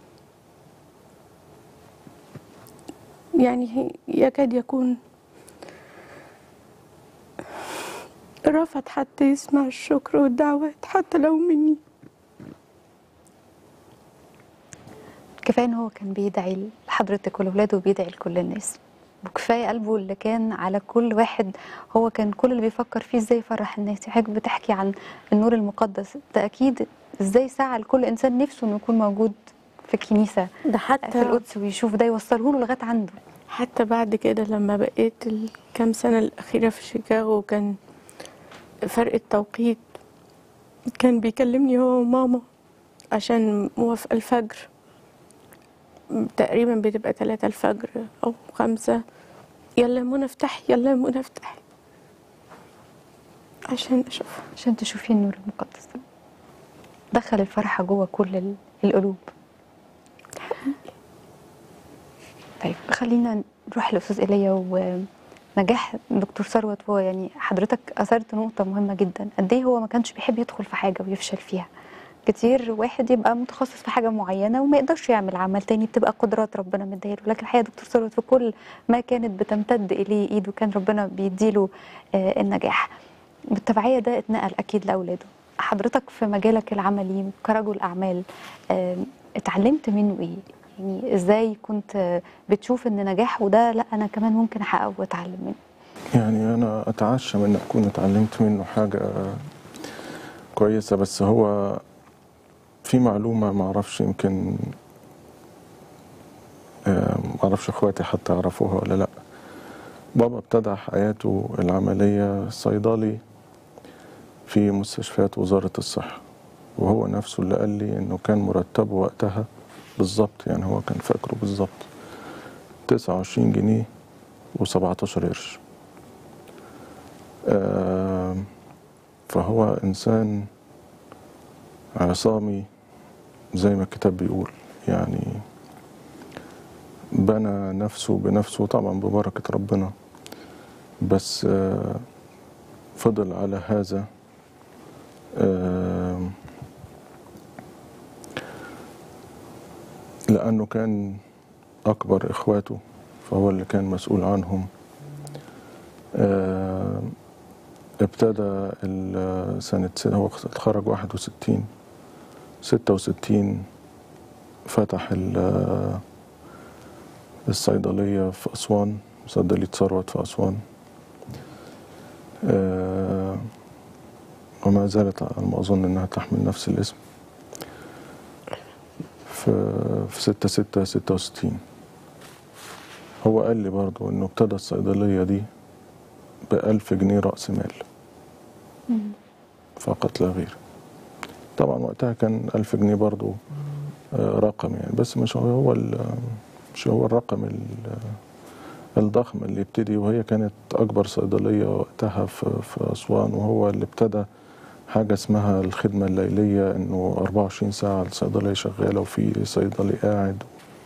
يعني هي- يكاد يكون رفض حتى يسمع الشكر والدعوات حتى لو مني كفايه ان هو كان بيدعي لحضرتك ولاولاده وبيدعي لكل الناس وكفايه قلبه اللي كان على كل واحد هو كان كل اللي بيفكر فيه ازاي يفرح الناس حضرتك بتحكي عن النور المقدس ده اكيد ازاي سعى لكل انسان نفسه انه يكون موجود في الكنيسه ده في حتى القدس ويشوف ده يوصله له لغايه عنده حتى بعد كده لما بقيت الكام سنة الأخيرة في شيكاغو كان فرق التوقيت كان بيكلمني هو وماما عشان موافقة الفجر تقريبا بتبقى تلاتة الفجر أو خمسة يلا يا منى افتحي يلا يا منى افتحي عشان أشوفها عشان تشوفي النور المقدس ده دخل الفرحه جوه كل ال- القلوب طيب خلينا نروح لاستاذ ايليا ونجاح دكتور ثروت هو يعني حضرتك اثرت نقطه مهمه جدا قد ايه هو ما كانش بيحب يدخل في حاجه ويفشل فيها كتير واحد يبقى متخصص في حاجه معينه وما يقدرش يعمل عمل تاني بتبقى قدرات ربنا مديها له لكن الحقيقه دكتور ثروت في كل ما كانت بتمتد اليه ايده كان ربنا بيديله آه النجاح بالتبعيه ده اتنقل اكيد لاولاده حضرتك في مجالك العملي كرجل اعمال آم، اتعلمت منه ايه يعني ازاي كنت آه، بتشوف ان نجاحه ده لا انا كمان ممكن احققه واتعلم منه يعني أنا أتعشى من أكون اتعلمت منه حاجة كويسة بس هو في معلومة ما أعرفش يمكن آه، ما أعرفش إخواتي حتى يعرفوها ولا لأ بابا ابتدى حياته العملية صيدلي في مستشفيات وزارة الصحة وهو نفسه اللي قال لي إنه كان مرتبه وقتها بالظبط يعني هو كان فاكره بالظبط 29 جنيه و17 قرش آم، فهو إنسان عصامي زي ما الكتاب بيقول يعني بنى نفسه بنفسه طبعا ببركة ربنا بس آه، فضل على هذا آم، لأنه كان أكبر إخواته فهو اللي كان مسؤول عنهم آم، ابتدى ال- سنة س- هو اتخرج 61 66 فتح ال- الصيدلية في أسوان صيدلية ثروت في أسوان آه، وما زالت على ما أظن إنها تحمل نفس الاسم في في 6 6 66 هو قال لي برضو إنه ابتدى الصيدلية دي بألف جنيه رأس مال فقط لا غير طبعا وقتها كان ألف جنيه برضو آه، رقم يعني بس مش هو ال- مش هو الرقم ال- الضخم اللي يبتدي وهي كانت أكبر صيدلية وقتها في, في أسوان وهو اللي ابتدى حاجة اسمها الخدمة الليلية إنه 24 ساعة الصيدلية شغالة وفي صيدلي قاعد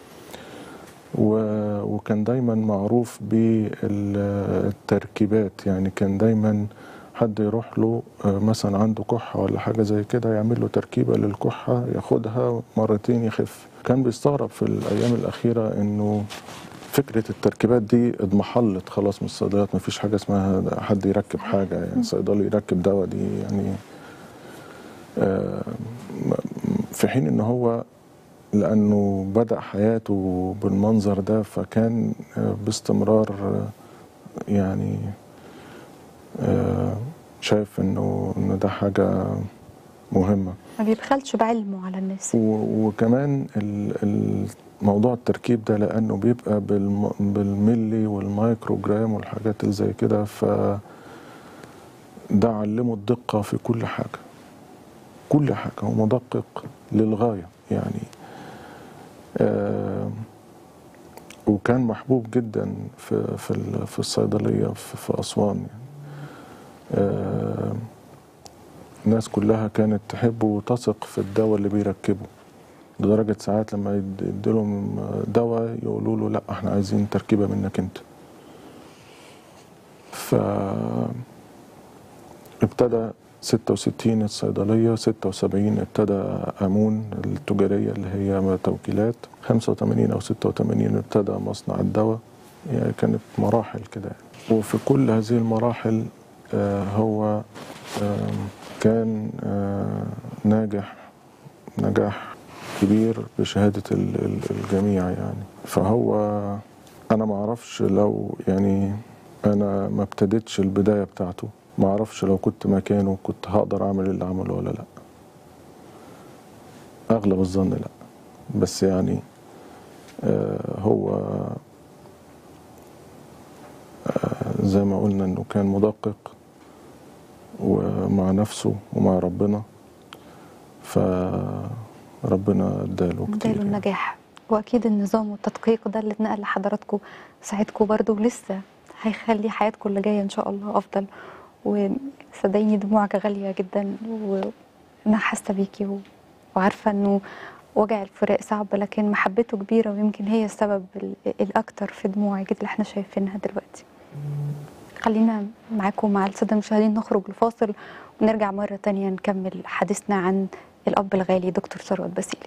و- وكان دايما معروف بالتركيبات يعني كان دايما حد يروح له آه، مثلا عنده كحة ولا حاجة زي كده يعمل له تركيبة للكحة ياخدها مرتين يخف كان بيستغرب في الأيام الأخيرة إنه فكرة التركيبات دي اضمحلت خلاص من الصيدليات مفيش حاجة اسمها حد يركب حاجة يعني صيدلي يركب دواء دي يعني آه، م- في حين إن هو لأنه بدأ حياته بالمنظر ده فكان آه، باستمرار آه، يعني آه، شايف إنه إن ده حاجة مهمة ما بيبخلش بعلمه على الناس و- وكمان ال- ال- موضوع التركيب ده لأنه بيبقى بالم- بالملي والمايكروجرام والحاجات اللي زي كده ف ده علمه الدقة في كل حاجة كل حاجة هو مدقق للغاية يعني آه وكان محبوب جدا في في ال- في الصيدلية في, في أسوان يعني آه الناس كلها كانت تحبه وتثق في الدواء اللي بيركبه لدرجة ساعات لما يد- يديلهم دواء يقولوا له لا احنا عايزين تركيبة منك انت ف ابتدى 66 الصيدلية 76 ابتدى أمون التجارية اللي هي توكيلات 85 أو 86 ابتدى مصنع الدواء يعني كانت مراحل كده وفي كل هذه المراحل آه، هو آم، كان آه، ناجح نجاح كبير بشهادة ال- ال- الجميع يعني فهو أنا معرفش لو يعني أنا ما ابتديتش البداية بتاعته معرفش لو كنت مكانه كنت هقدر أعمل اللي عمله ولا لأ أغلب الظن لأ بس يعني آه هو آه زي ما قلنا إنه كان مدقق ومع نفسه ومع ربنا فربنا اداله كتير اداله يعني. النجاح واكيد النظام والتدقيق ده اللي اتنقل لحضراتكم ساعدكم برضو لسه هيخلي حياتكم اللي جايه ان شاء الله افضل وصدقيني دموعك غاليه جدا وانا حاسه بيكي و- وعارفه انه وجع الفراق صعب لكن محبته كبيره ويمكن هي السبب ال- الاكتر في دموعك اللي احنا شايفينها دلوقتي خلينا معاكم مع الساده المشاهدين نخرج لفاصل ونرجع مره تانية نكمل حديثنا عن الاب الغالي دكتور ثروت باسيلي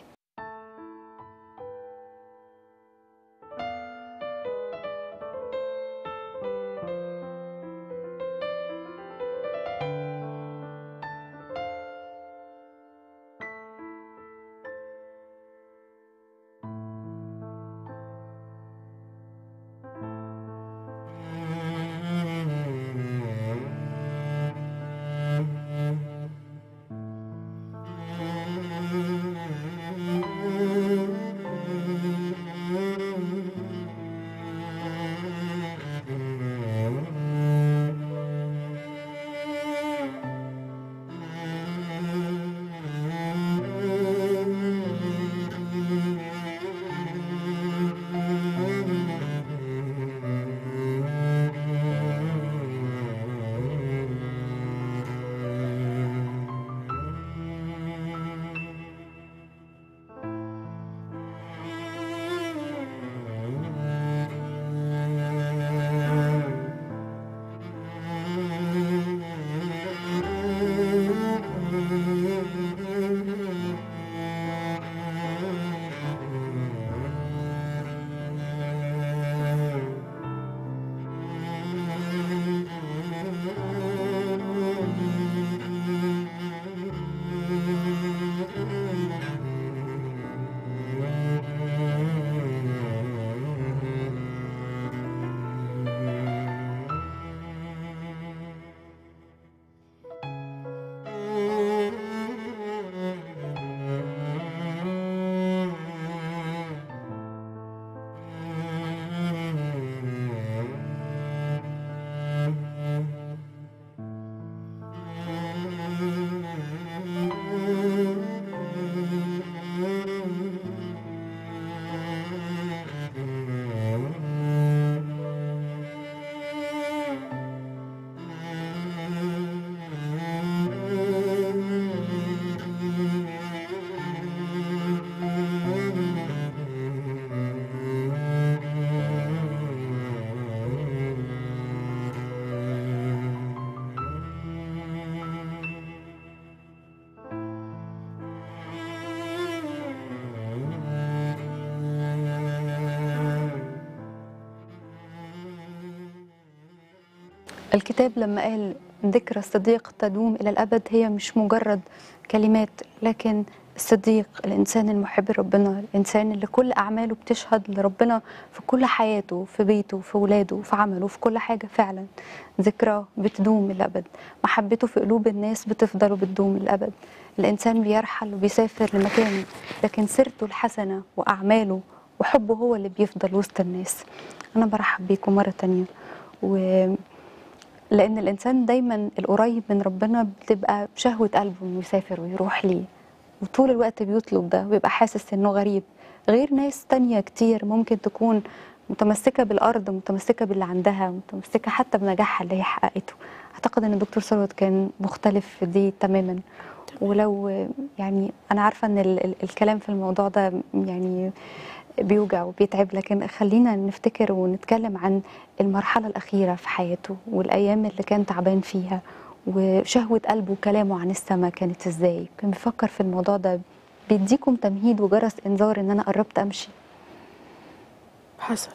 الكتاب لما قال ذكرى الصديق تدوم إلى الأبد هي مش مجرد كلمات لكن الصديق الإنسان المحب لربنا الإنسان اللي كل أعماله بتشهد لربنا في كل حياته في بيته في ولاده في عمله في كل حاجة فعلا ذكرى بتدوم الأبد محبته في قلوب الناس بتفضل وبتدوم الأبد الإنسان بيرحل وبيسافر لمكان لكن سيرته الحسنة وأعماله وحبه هو اللي بيفضل وسط الناس أنا برحب بيكم مرة تانية و لان الانسان دايما القريب من ربنا بتبقى بشهوه قلبه انه يسافر ويروح ليه وطول الوقت بيطلب ده ويبقى حاسس انه غريب غير ناس تانية كتير ممكن تكون متمسكة بالأرض متمسكة باللي عندها متمسكة حتى بنجاحها اللي هي حققته أعتقد أن الدكتور ثروت كان مختلف في دي تماما ولو يعني أنا عارفة أن ال ال الكلام في الموضوع ده يعني بيوجع وبيتعب لكن خلينا نفتكر ونتكلم عن المرحلة الأخيرة في حياته والأيام اللي كان تعبان فيها وشهوة قلبه وكلامه عن السماء كانت ازاي كان بيفكر في الموضوع ده بيديكم تمهيد وجرس انذار ان انا قربت امشي حصل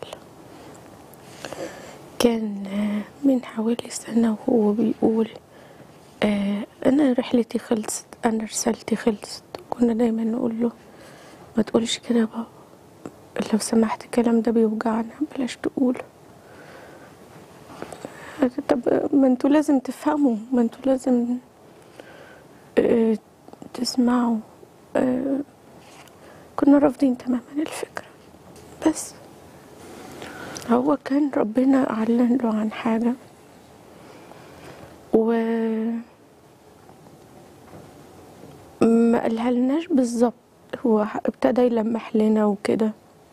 كان آه، من حوالي سنة وهو بيقول آه، أنا رحلتي خلصت أنا رسالتي خلصت كنا دايما نقول له ما تقولش كده يا بابا لو سمحت الكلام ده بيوجعنا بلاش تقوله طب ما انتوا لازم تفهموا ما انتوا لازم آه، تسمعوا آه، كنا رافضين تماما الفكرة بس هو كان ربنا أعلن له عن حاجة و ما قالها لناش بالظبط هو ابتدى يلمح لنا وكده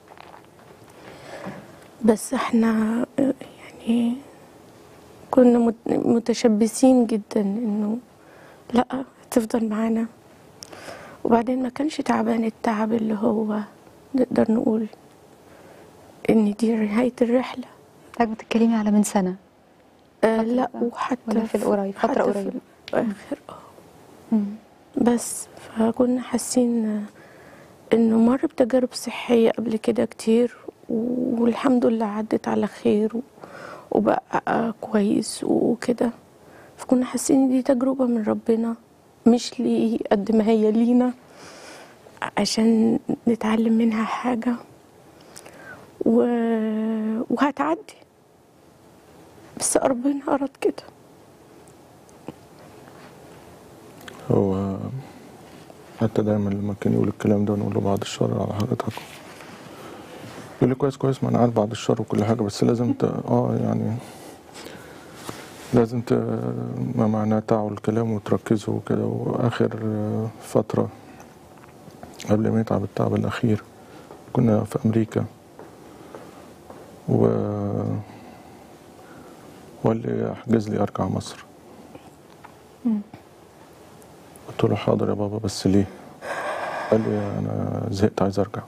بس احنا آه، يعني كنا مت- متشبثين جدا انه لا تفضل معانا وبعدين ما كانش تعبان التعب اللي هو نقدر نقول ان دي نهاية الرحلة حضرتك بتتكلمي على من سنة آه فترة لا بقى. وحتى ولا في القريب؟ فترة حتى قريبة. في الآخر اه مم. بس فكنا حاسين انه مر بتجارب صحية قبل كده كتير والحمد لله عدت على خير و- وبقى كويس وكده فكنا حاسين إن دي تجربة من ربنا مش ليه قد ما هي لينا عشان نتعلم منها حاجة و... وهتعدي بس ربنا أراد كده هو حتى دايما لما كان يقول الكلام ده نقول له بعد الشر على حضرتك يقول لي كويس كويس ما انا عارف بعد الشر وكل حاجه بس لازم ت... اه يعني لازم ت... ما معناه تعوا الكلام وتركزوا وكده واخر آه، فتره قبل ما يتعب التعب الاخير كنا في امريكا و وقال لي احجز لي ارجع مصر مم. قلت له حاضر يا بابا بس ليه؟ قال لي انا زهقت عايز ارجع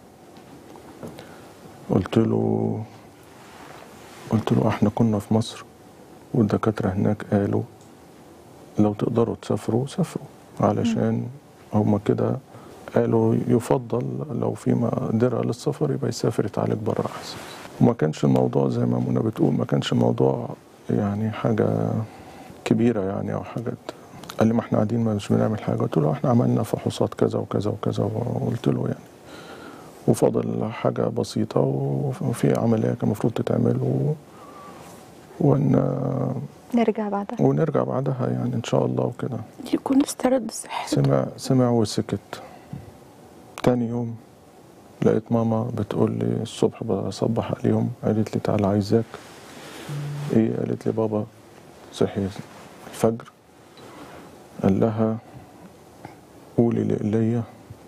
قلت له قلت له احنا كنا في مصر والدكاترة هناك قالوا لو تقدروا تسافروا سافروا علشان هما كده قالوا يفضل لو في مقدرة للسفر يبقى يسافر يتعالج بره أحسن وما كانش الموضوع زي ما منى بتقول ما كانش الموضوع يعني حاجة كبيرة يعني أو حاجة قال لي ما احنا قاعدين مش بنعمل حاجة قلت له احنا عملنا فحوصات كذا وكذا وكذا وقلت له يعني وفضل حاجة بسيطة وفي عملية كان المفروض تتعمل و... وإن نرجع بعدها ونرجع بعدها يعني إن شاء الله وكده يكون استرد صحته سمع سمع وسكت تاني يوم لقيت ماما بتقول لي الصبح بصبح عليهم قالت لي تعالى عايزاك ايه قالت لي بابا صحي الفجر قال لها قولي لإيليا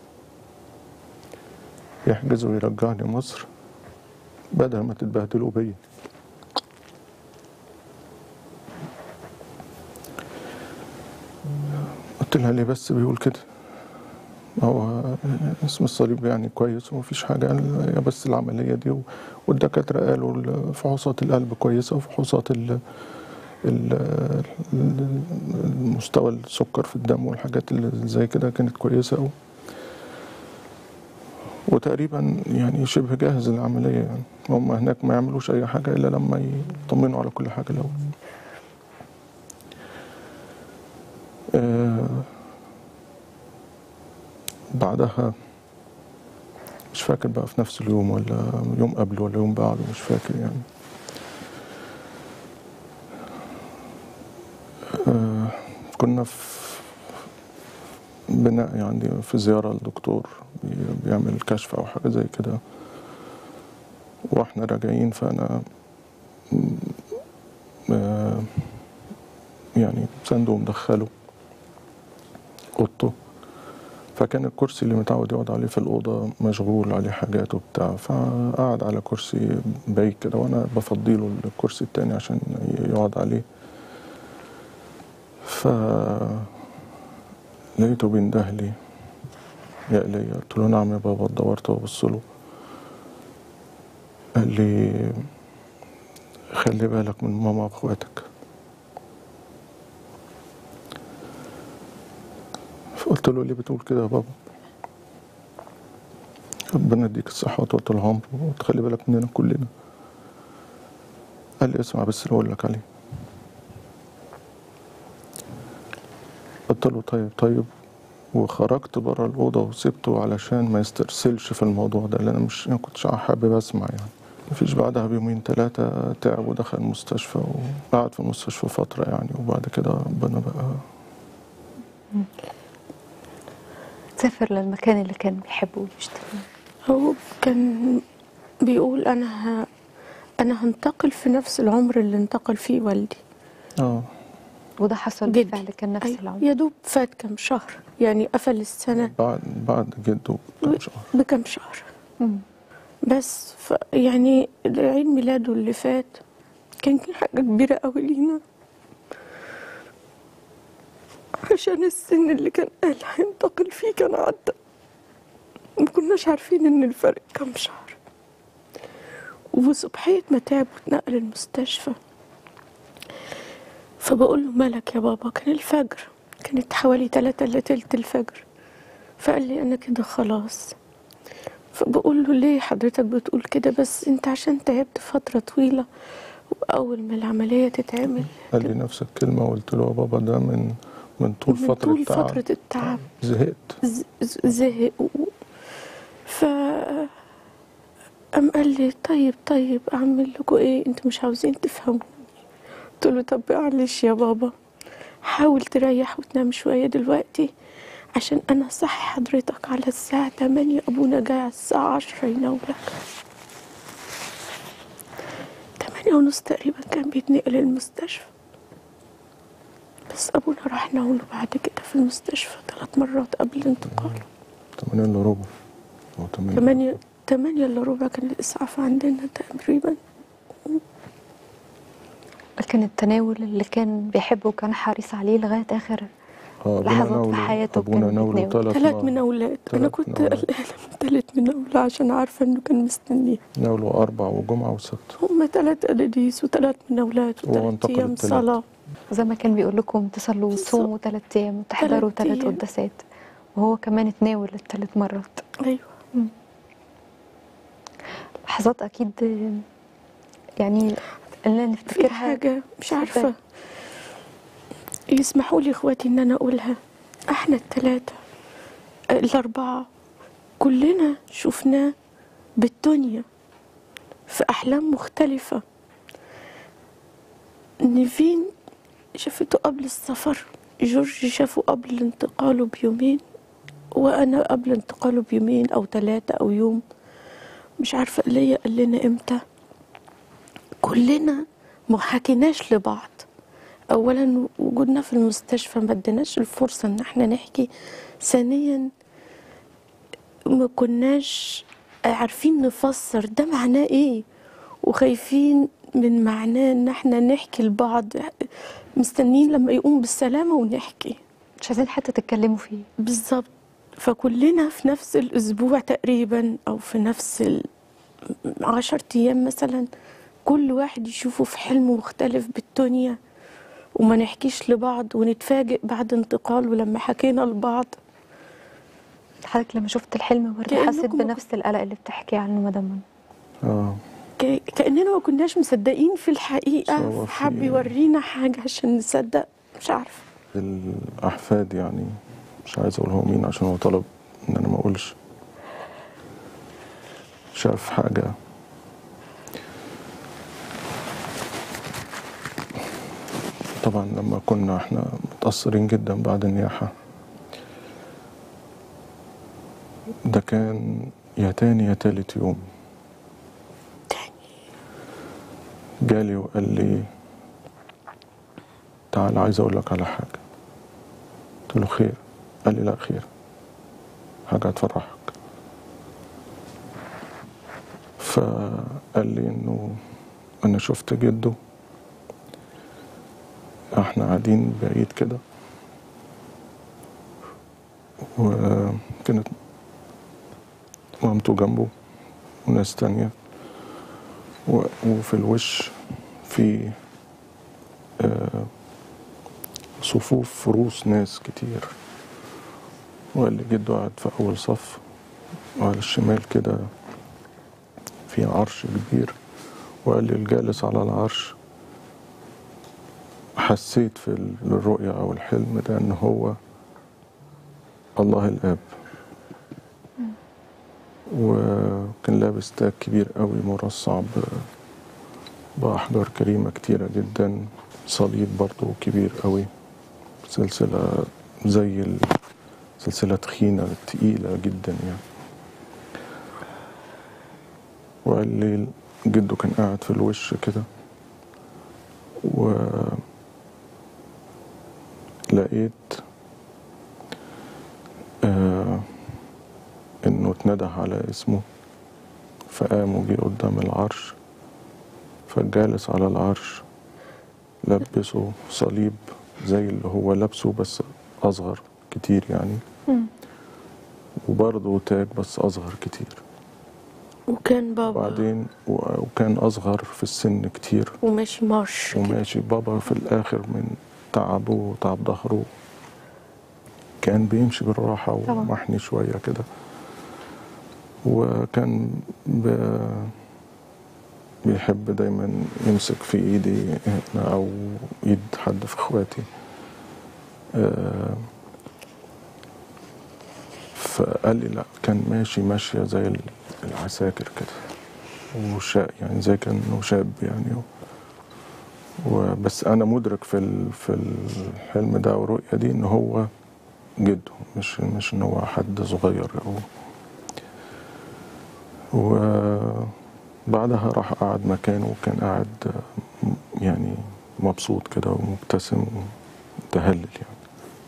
يحجز ويرجعني مصر بدل ما تتبهدلوا بيا قلت لها ليه بس بيقول كده هو اسم الصليب يعني كويس ومفيش حاجة قال هي بس العملية دي و- والدكاترة قالوا فحوصات القلب كويسة وفحوصات ال ال- ال- المستوى السكر في الدم والحاجات اللي زي كده كانت كويسة أوي وتقريبا يعني شبه جاهز للعملية يعني هم هناك ما يعملوش أي حاجة إلا لما يطمنوا على كل حاجة الأول بعدها مش فاكر بقى في نفس اليوم ولا يوم قبله ولا يوم بعده مش فاكر يعني آه، كنا في بناء يعني في زيارة لدكتور بي- بيعمل كشف أو حاجة زي كده واحنا راجعين فأنا م- آه، يعني سنده ومدخله أوضته فكان الكرسي اللي متعود يقعد عليه في الأوضة مشغول عليه حاجات وبتاع فقعد على كرسي بايك كده وأنا بفضيله الكرسي التاني عشان يقعد عليه ف لقيته بينده لي يا إلي قلت له نعم يا بابا دورت وبص له قال لي خلي بالك من ماما واخواتك فقلت له ليه بتقول كده يا بابا ربنا يديك الصحة وطول العمر وتخلي بالك مننا كلنا قال لي اسمع بس اللي اقول لك عليه قلت له طيب طيب وخرجت بره الأوضة وسبته علشان ما يسترسلش في الموضوع ده لأن أنا مش ما كنتش حابب أسمع يعني مفيش بعدها بيومين ثلاثة تعب ودخل المستشفى وقعد في المستشفى فترة يعني وبعد كده ربنا بقى سافر للمكان اللي كان بيحبه وبيشتغل هو كان بيقول انا ه... انا هنتقل في نفس العمر اللي انتقل فيه والدي اه وده حصل جدي. بالفعل كان نفس أيوة. العمر يا دوب فات كام شهر يعني قفل السنة بعد بعد جده بكام شهر بكام شهر مم. بس ف يعني عيد ميلاده اللي فات كان كان حاجة كبيرة قوي لينا عشان السن اللي كان قال هينتقل فيه كان عدى ما كناش عارفين ان الفرق كام شهر وصبحية ما تعب واتنقل المستشفى فبقول له مالك يا بابا كان الفجر كانت حوالي تلاتة إلا تلت الفجر فقال لي أنا كده خلاص فبقول له ليه حضرتك بتقول كده بس انت عشان تعبت فترة طويلة وأول ما العملية تتعمل قال لي نفس الكلمة وقلت له يا بابا ده من من طول من فترة طول تعب. فترة التعب زهقت ز- ز- زهق و... ف قام قال لي طيب طيب أعمل لكم إيه أنتوا مش عاوزين تفهموني قلت له طب معلش يا بابا حاول تريح وتنام شوية دلوقتي عشان أنا صحي حضرتك على الساعة 8 أبونا جاي على الساعة 10 ينولك 8 ونص تقريبا كان بيتنقل المستشفى بس أبونا راح نقوله بعد كده في المستشفى ثلاث مرات قبل انتقاله 8 الا ربع او 8 تمانية تمانية إلا ربع كان الإسعاف عندنا تقريبا لكن التناول اللي كان بيحبه وكان حريص عليه لغاية آخر اه ابونا لحظات في ناوله حياته ابونا كان ناوله بيتناول. ثلاث ثلاث مناولات أنا تلات كنت مناولات. قلقانة من ثلاث مناولات عشان عارفة إنه كان مستنيه ناوله اربع وجمعة وسبت هما ثلاث أناديس وثلاث مناولات وهو وثلاث انتقل أيام التلات. صلاة زي ما كان بيقول لكم تصلوا وتصوموا ثلاث أيام وتحضروا تلات ثلاث أيام. قداسات وهو كمان اتناول الثلاث مرات أيوة لحظات أكيد يعني اللي في نفتكرها حاجة مش اتفضلي. عارفة يسمحوا لي إخواتي إن أنا أقولها إحنا الثلاثة الأربعة كلنا شفناه بالدنيا في أحلام مختلفة نيفين شافته قبل السفر جورج شافه قبل انتقاله بيومين وأنا قبل انتقاله بيومين أو ثلاثة أو يوم مش عارفة ليا قال لنا إمتى كلنا ما حكيناش لبعض اولا وجودنا في المستشفى ما اديناش الفرصه ان احنا نحكي ثانيا ما كناش عارفين نفسر ده معناه ايه وخايفين من معناه ان احنا نحكي لبعض مستنيين لما يقوم بالسلامه ونحكي مش عايزين حتى تتكلموا فيه بالظبط فكلنا في نفس الأسبوع تقريبا أو في نفس العشر أيام مثلا كل واحد يشوفه في حلم مختلف بالدنيا وما نحكيش لبعض ونتفاجئ بعد انتقاله لما حكينا لبعض حضرتك لما شفت الحلم برضه كأنكم حسيت ما بنفس القلق اللي بتحكي عنه مدام منى. اه ك- كأننا ما كناش مصدقين في هو الحقيقة في- حب يورينا حاجة عشان نصدق مش عارفة الأحفاد يعني مش عايز أقول هو مين عشان هو طلب ان انا ما اقولش شاف حاجة طبعا لما كنا احنا متأثرين جدا بعد النياحة ده كان يا تاني يا تالت يوم جالي وقال لي تعال عايز اقول لك على حاجة قلت له خير قال لي لا خير حاجة هتفرحك فقال لي انه انا شفت جده احنا قاعدين بعيد كده وكانت مامته جنبه وناس تانية و- وفي الوش في آه، صفوف رؤوس ناس كتير وقال لي جده قاعد في أول صف وعلى الشمال كده في عرش كبير وقال لي الجالس على العرش حسيت في ال- الرؤيا أو الحلم ده إن هو الله الآب وكان لابس تاج كبير قوي مرصع ب- بأحجار كريمة كتيرة جدا صليب برضو كبير قوي سلسلة زي ال- سلسلة تخينة تقيلة جدا يعني وقال لي جده كان قاعد في الوش كده و لقيت آه انه اتنده على اسمه فقام وجي قدام العرش فالجالس على العرش لبسه صليب زي اللي هو لابسه بس اصغر كتير يعني مم. وبرضه تاج بس اصغر كتير وكان بابا وبعدين و- وكان اصغر في السن كتير وماشي مارش كده. وماشي بابا في الاخر من تعبه وتعب ظهره كان بيمشي بالراحة طبعا. ومحني شوية كده وكان ب... بيحب دايما يمسك في ايدي هنا او ايد حد في اخواتي آه، فقال لي لا كان ماشي ماشية زي ال- العساكر كده وشاء يعني زي كانه شاب يعني وبس انا مدرك في ال- في الحلم ده والرؤيه دي ان هو جده مش مش ان هو حد صغير او وبعدها راح قعد مكانه وكان قاعد م- يعني مبسوط كده ومبتسم ومتهلل يعني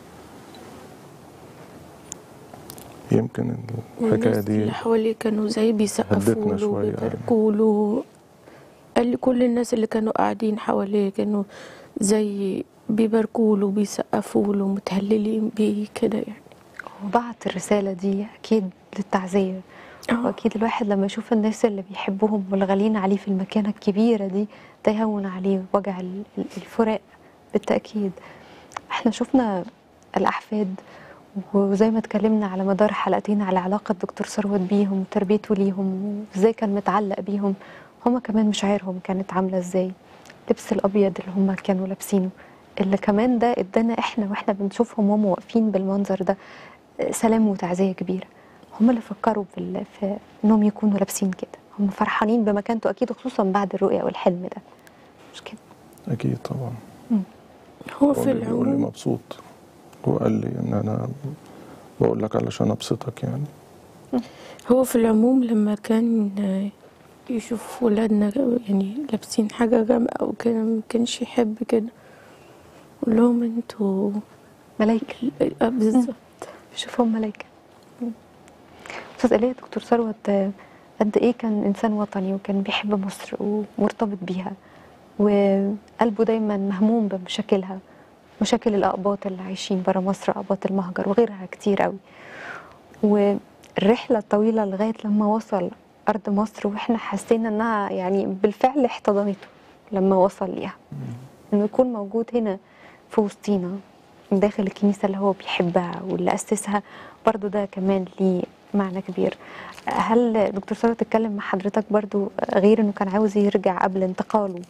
يمكن الحكايه والناس دي اللي حواليه كانوا زي بيسقفوا هدتنا له شوية. وبيباركوا له قال لي كل الناس اللي كانوا قاعدين حواليه كانوا زي بيباركوا له بيسقفوا له متهللين بيه كده يعني وبعت الرسالة دي أكيد للتعزية آه. وأكيد الواحد لما يشوف الناس اللي بيحبهم والغاليين عليه في المكانة الكبيرة دي ده يهون عليه وجع ال- ال- الفراق بالتأكيد احنا شفنا الأحفاد وزي ما اتكلمنا على مدار حلقتين على علاقة دكتور ثروت بيهم وتربيته ليهم وازاي كان متعلق بيهم هما كمان مشاعرهم كانت عاملة ازاي اللبس الأبيض اللي هما كانوا لابسينه اللي كمان ده ادانا احنا واحنا بنشوفهم وهم واقفين بالمنظر ده سلام وتعزية كبيرة هم اللي فكروا في, ال- في انهم يكونوا لابسين كده هم فرحانين بمكانته اكيد خصوصا بعد الرؤية والحلم ده مش كده اكيد طبعا هو هو في اللي بيقول لي العموم مبسوط وقال لي ان انا بقول لك علشان ابسطك يعني هو في العموم لما كان يشوف ولادنا يعني لابسين حاجة غامقة أو كده ما كانش يحب كده يقول لهم انتوا ملايكة آه، بالظبط بشوفهم ملايكة استاذ ايليا دكتور ثروت آه، قد ايه كان انسان وطني وكان بيحب مصر ومرتبط بيها وقلبه دايما مهموم بمشاكلها مشاكل الاقباط اللي عايشين برا مصر اقباط المهجر وغيرها كتير قوي والرحله الطويله لغايه لما وصل ارض مصر واحنا حسينا انها يعني بالفعل احتضنته لما وصل ليها انه يكون موجود هنا في وسطينا داخل الكنيسه اللي هو بيحبها واللي اسسها برضو ده كمان ليه معنى كبير هل دكتور ثروت اتكلم مع حضرتك برضو غير انه كان عاوز يرجع قبل انتقاله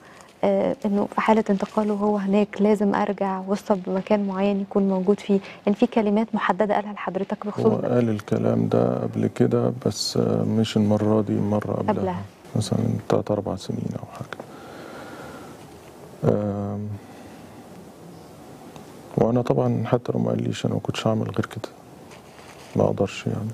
آه انه في حاله انتقاله هو هناك لازم ارجع وصل بمكان معين يكون موجود فيه يعني في كلمات محدده قالها لحضرتك هو بخصوص ده قال الكلام ده قبل كده بس آه، مش المرة دي مرة قبلها قبلها. مثلا تلات أربع سنين أو حاجة آم، وأنا طبعا حتى لو ما قاليش أنا ما كنتش هعمل غير كده ما أقدرش يعني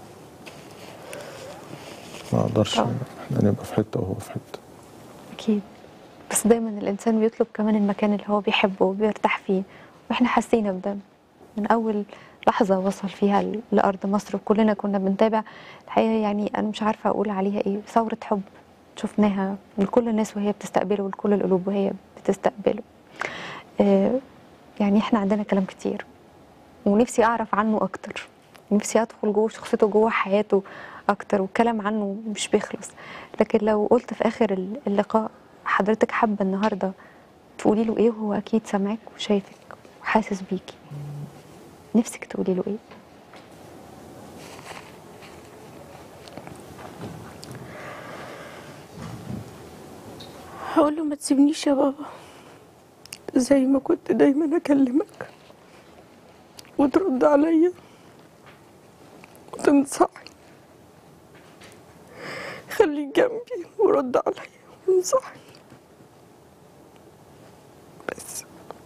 ما أقدرش طبعا. احنا نبقى في حتة وهو في حتة اكيد بس دايما الانسان بيطلب كمان المكان اللي هو بيحبه وبيرتاح فيه واحنا حسينا بده من اول لحظه وصل فيها ل- لارض مصر وكلنا كنا بنتابع الحقيقه يعني انا مش عارفه اقول عليها ايه ثوره حب شفناها من كل الناس وهي بتستقبله ولكل القلوب وهي بتستقبله آه، يعني احنا عندنا كلام كتير ونفسي اعرف عنه اكتر نفسي ادخل جوه شخصيته جوه حياته اكتر والكلام عنه مش بيخلص لكن لو قلت في اخر ال- اللقاء حضرتك حابه النهارده تقولي له ايه وهو اكيد سامعك وشايفك وحاسس بيكي نفسك تقولي له ايه هقول له ما تسيبنيش يا بابا زي ما كنت دايما اكلمك وترد عليا وتنصحني خليك جنبي ورد عليا وانصحني بس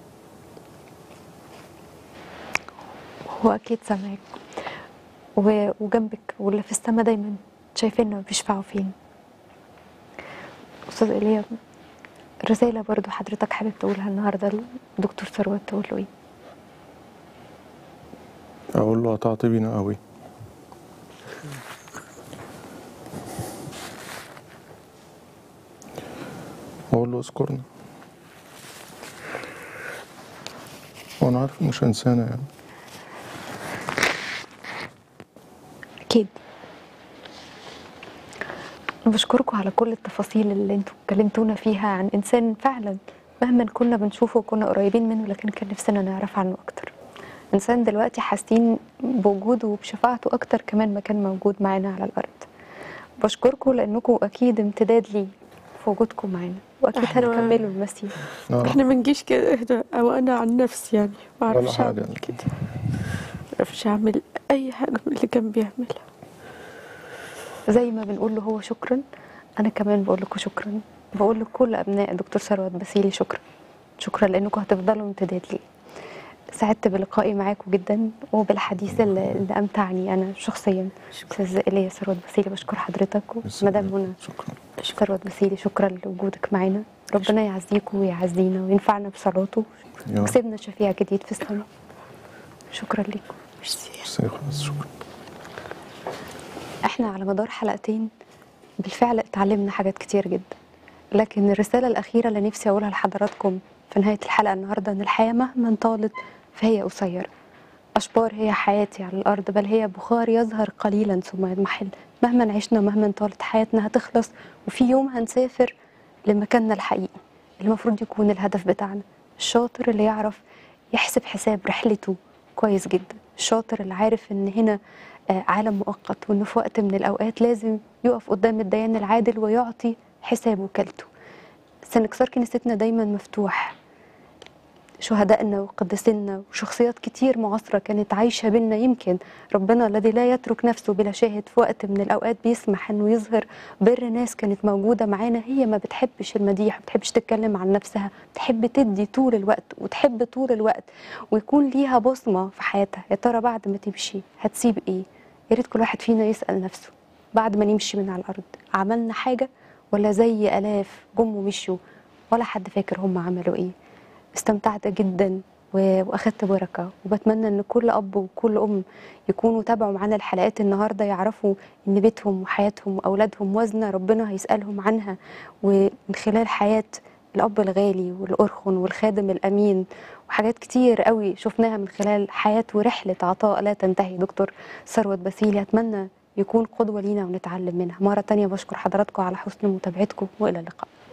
هو اكيد سامعك و- وجنبك واللي في السما دايما شايفينه بيشفعوا فين استاذ ايليا رسالة برضو حضرتك حابب تقولها النهارده لدكتور ثروت تقول له ايه أقول له قطعت بينا قوي أقول له اذكرنا وأنا عارف مش إنسانة يعني أكيد بشكركم على كل التفاصيل اللي انتوا اتكلمتونا فيها عن إنسان فعلا مهما كنا بنشوفه وكنا قريبين منه لكن كان نفسنا نعرف عنه أكتر إنسان دلوقتي حاسين بوجوده وبشفاعته أكتر كمان ما كان موجود معانا على الأرض بشكركم لأنكم أكيد امتداد لي في وجودكم معانا وأكيد إحنا- هتكملوا المسير آه. احنا ما نجيش كده اهدى او انا عن نفسي يعني ما ولا اعرفش حاجة. اعمل كده ما اعرفش اعمل اي حاجه من اللي كان بيعملها زي ما بنقول له هو شكرا انا كمان بقول لكم شكرا بقول لكل ابناء دكتور ثروت بسيلي شكرا شكرا لانكم هتفضلوا امتداد لي سعدت بلقائي معاكم جدا وبالحديث اللي اللي امتعني انا شخصيا استاذ ايليا ثروت بسيلي بشكر حضرتك ومدام هنا شكرا ثروت بسيلي شكرا لوجودك معانا ربنا يعزيكم ويعزينا وينفعنا بصلاته يا رب. وكسبنا شفيع جديد في السماء شكرا لكم ميرسي بس خلاص شكرا احنا على مدار حلقتين بالفعل اتعلمنا حاجات كتير جدا لكن الرسالة الأخيرة اللي نفسي أقولها لحضراتكم في نهاية الحلقة النهاردة إن الحياة مهما طالت فهي قصيرة أشبار هي حياتي على الأرض بل هي بخار يظهر قليلا ثم يضمحل مهما عشنا مهما طالت حياتنا هتخلص وفي يوم هنسافر لمكاننا الحقيقي اللي المفروض يكون الهدف بتاعنا الشاطر اللي يعرف يحسب حساب رحلته كويس جدا الشاطر اللي عارف ان هنا آه، عالم مؤقت وانه في وقت من الاوقات لازم يقف قدام الديان العادل ويعطي حساب وكالته سنكسار كنيستنا دايما مفتوح شهدائنا وقدسنا وشخصيات كتير معاصرة كانت عايشة بينا يمكن ربنا الذي لا يترك نفسه بلا شاهد في وقت من الأوقات بيسمح أنه يظهر بر ناس كانت موجودة معانا هي ما بتحبش المديح ما بتحبش تتكلم عن نفسها بتحب تدي طول الوقت وتحب طول الوقت ويكون ليها بصمة في حياتها يا ترى بعد ما تمشي هتسيب إيه يا ريت كل واحد فينا يسأل نفسه بعد ما نمشي من على الأرض عملنا حاجة ولا زي آلاف جم ومشوا ولا حد فاكر هم عملوا إيه استمتعت جدا و- واخدت بركه وبتمنى ان كل اب وكل ام يكونوا تابعوا معانا الحلقات النهارده يعرفوا ان بيتهم وحياتهم واولادهم وزنه ربنا هيسالهم عنها ومن خلال حياه الاب الغالي والارخن والخادم الامين وحاجات كتير قوي شفناها من خلال حياه ورحله عطاء لا تنتهي دكتور ثروت بسيلي اتمنى يكون قدوه لينا ونتعلم منها مره تانية بشكر حضراتكم على حسن متابعتكم والى اللقاء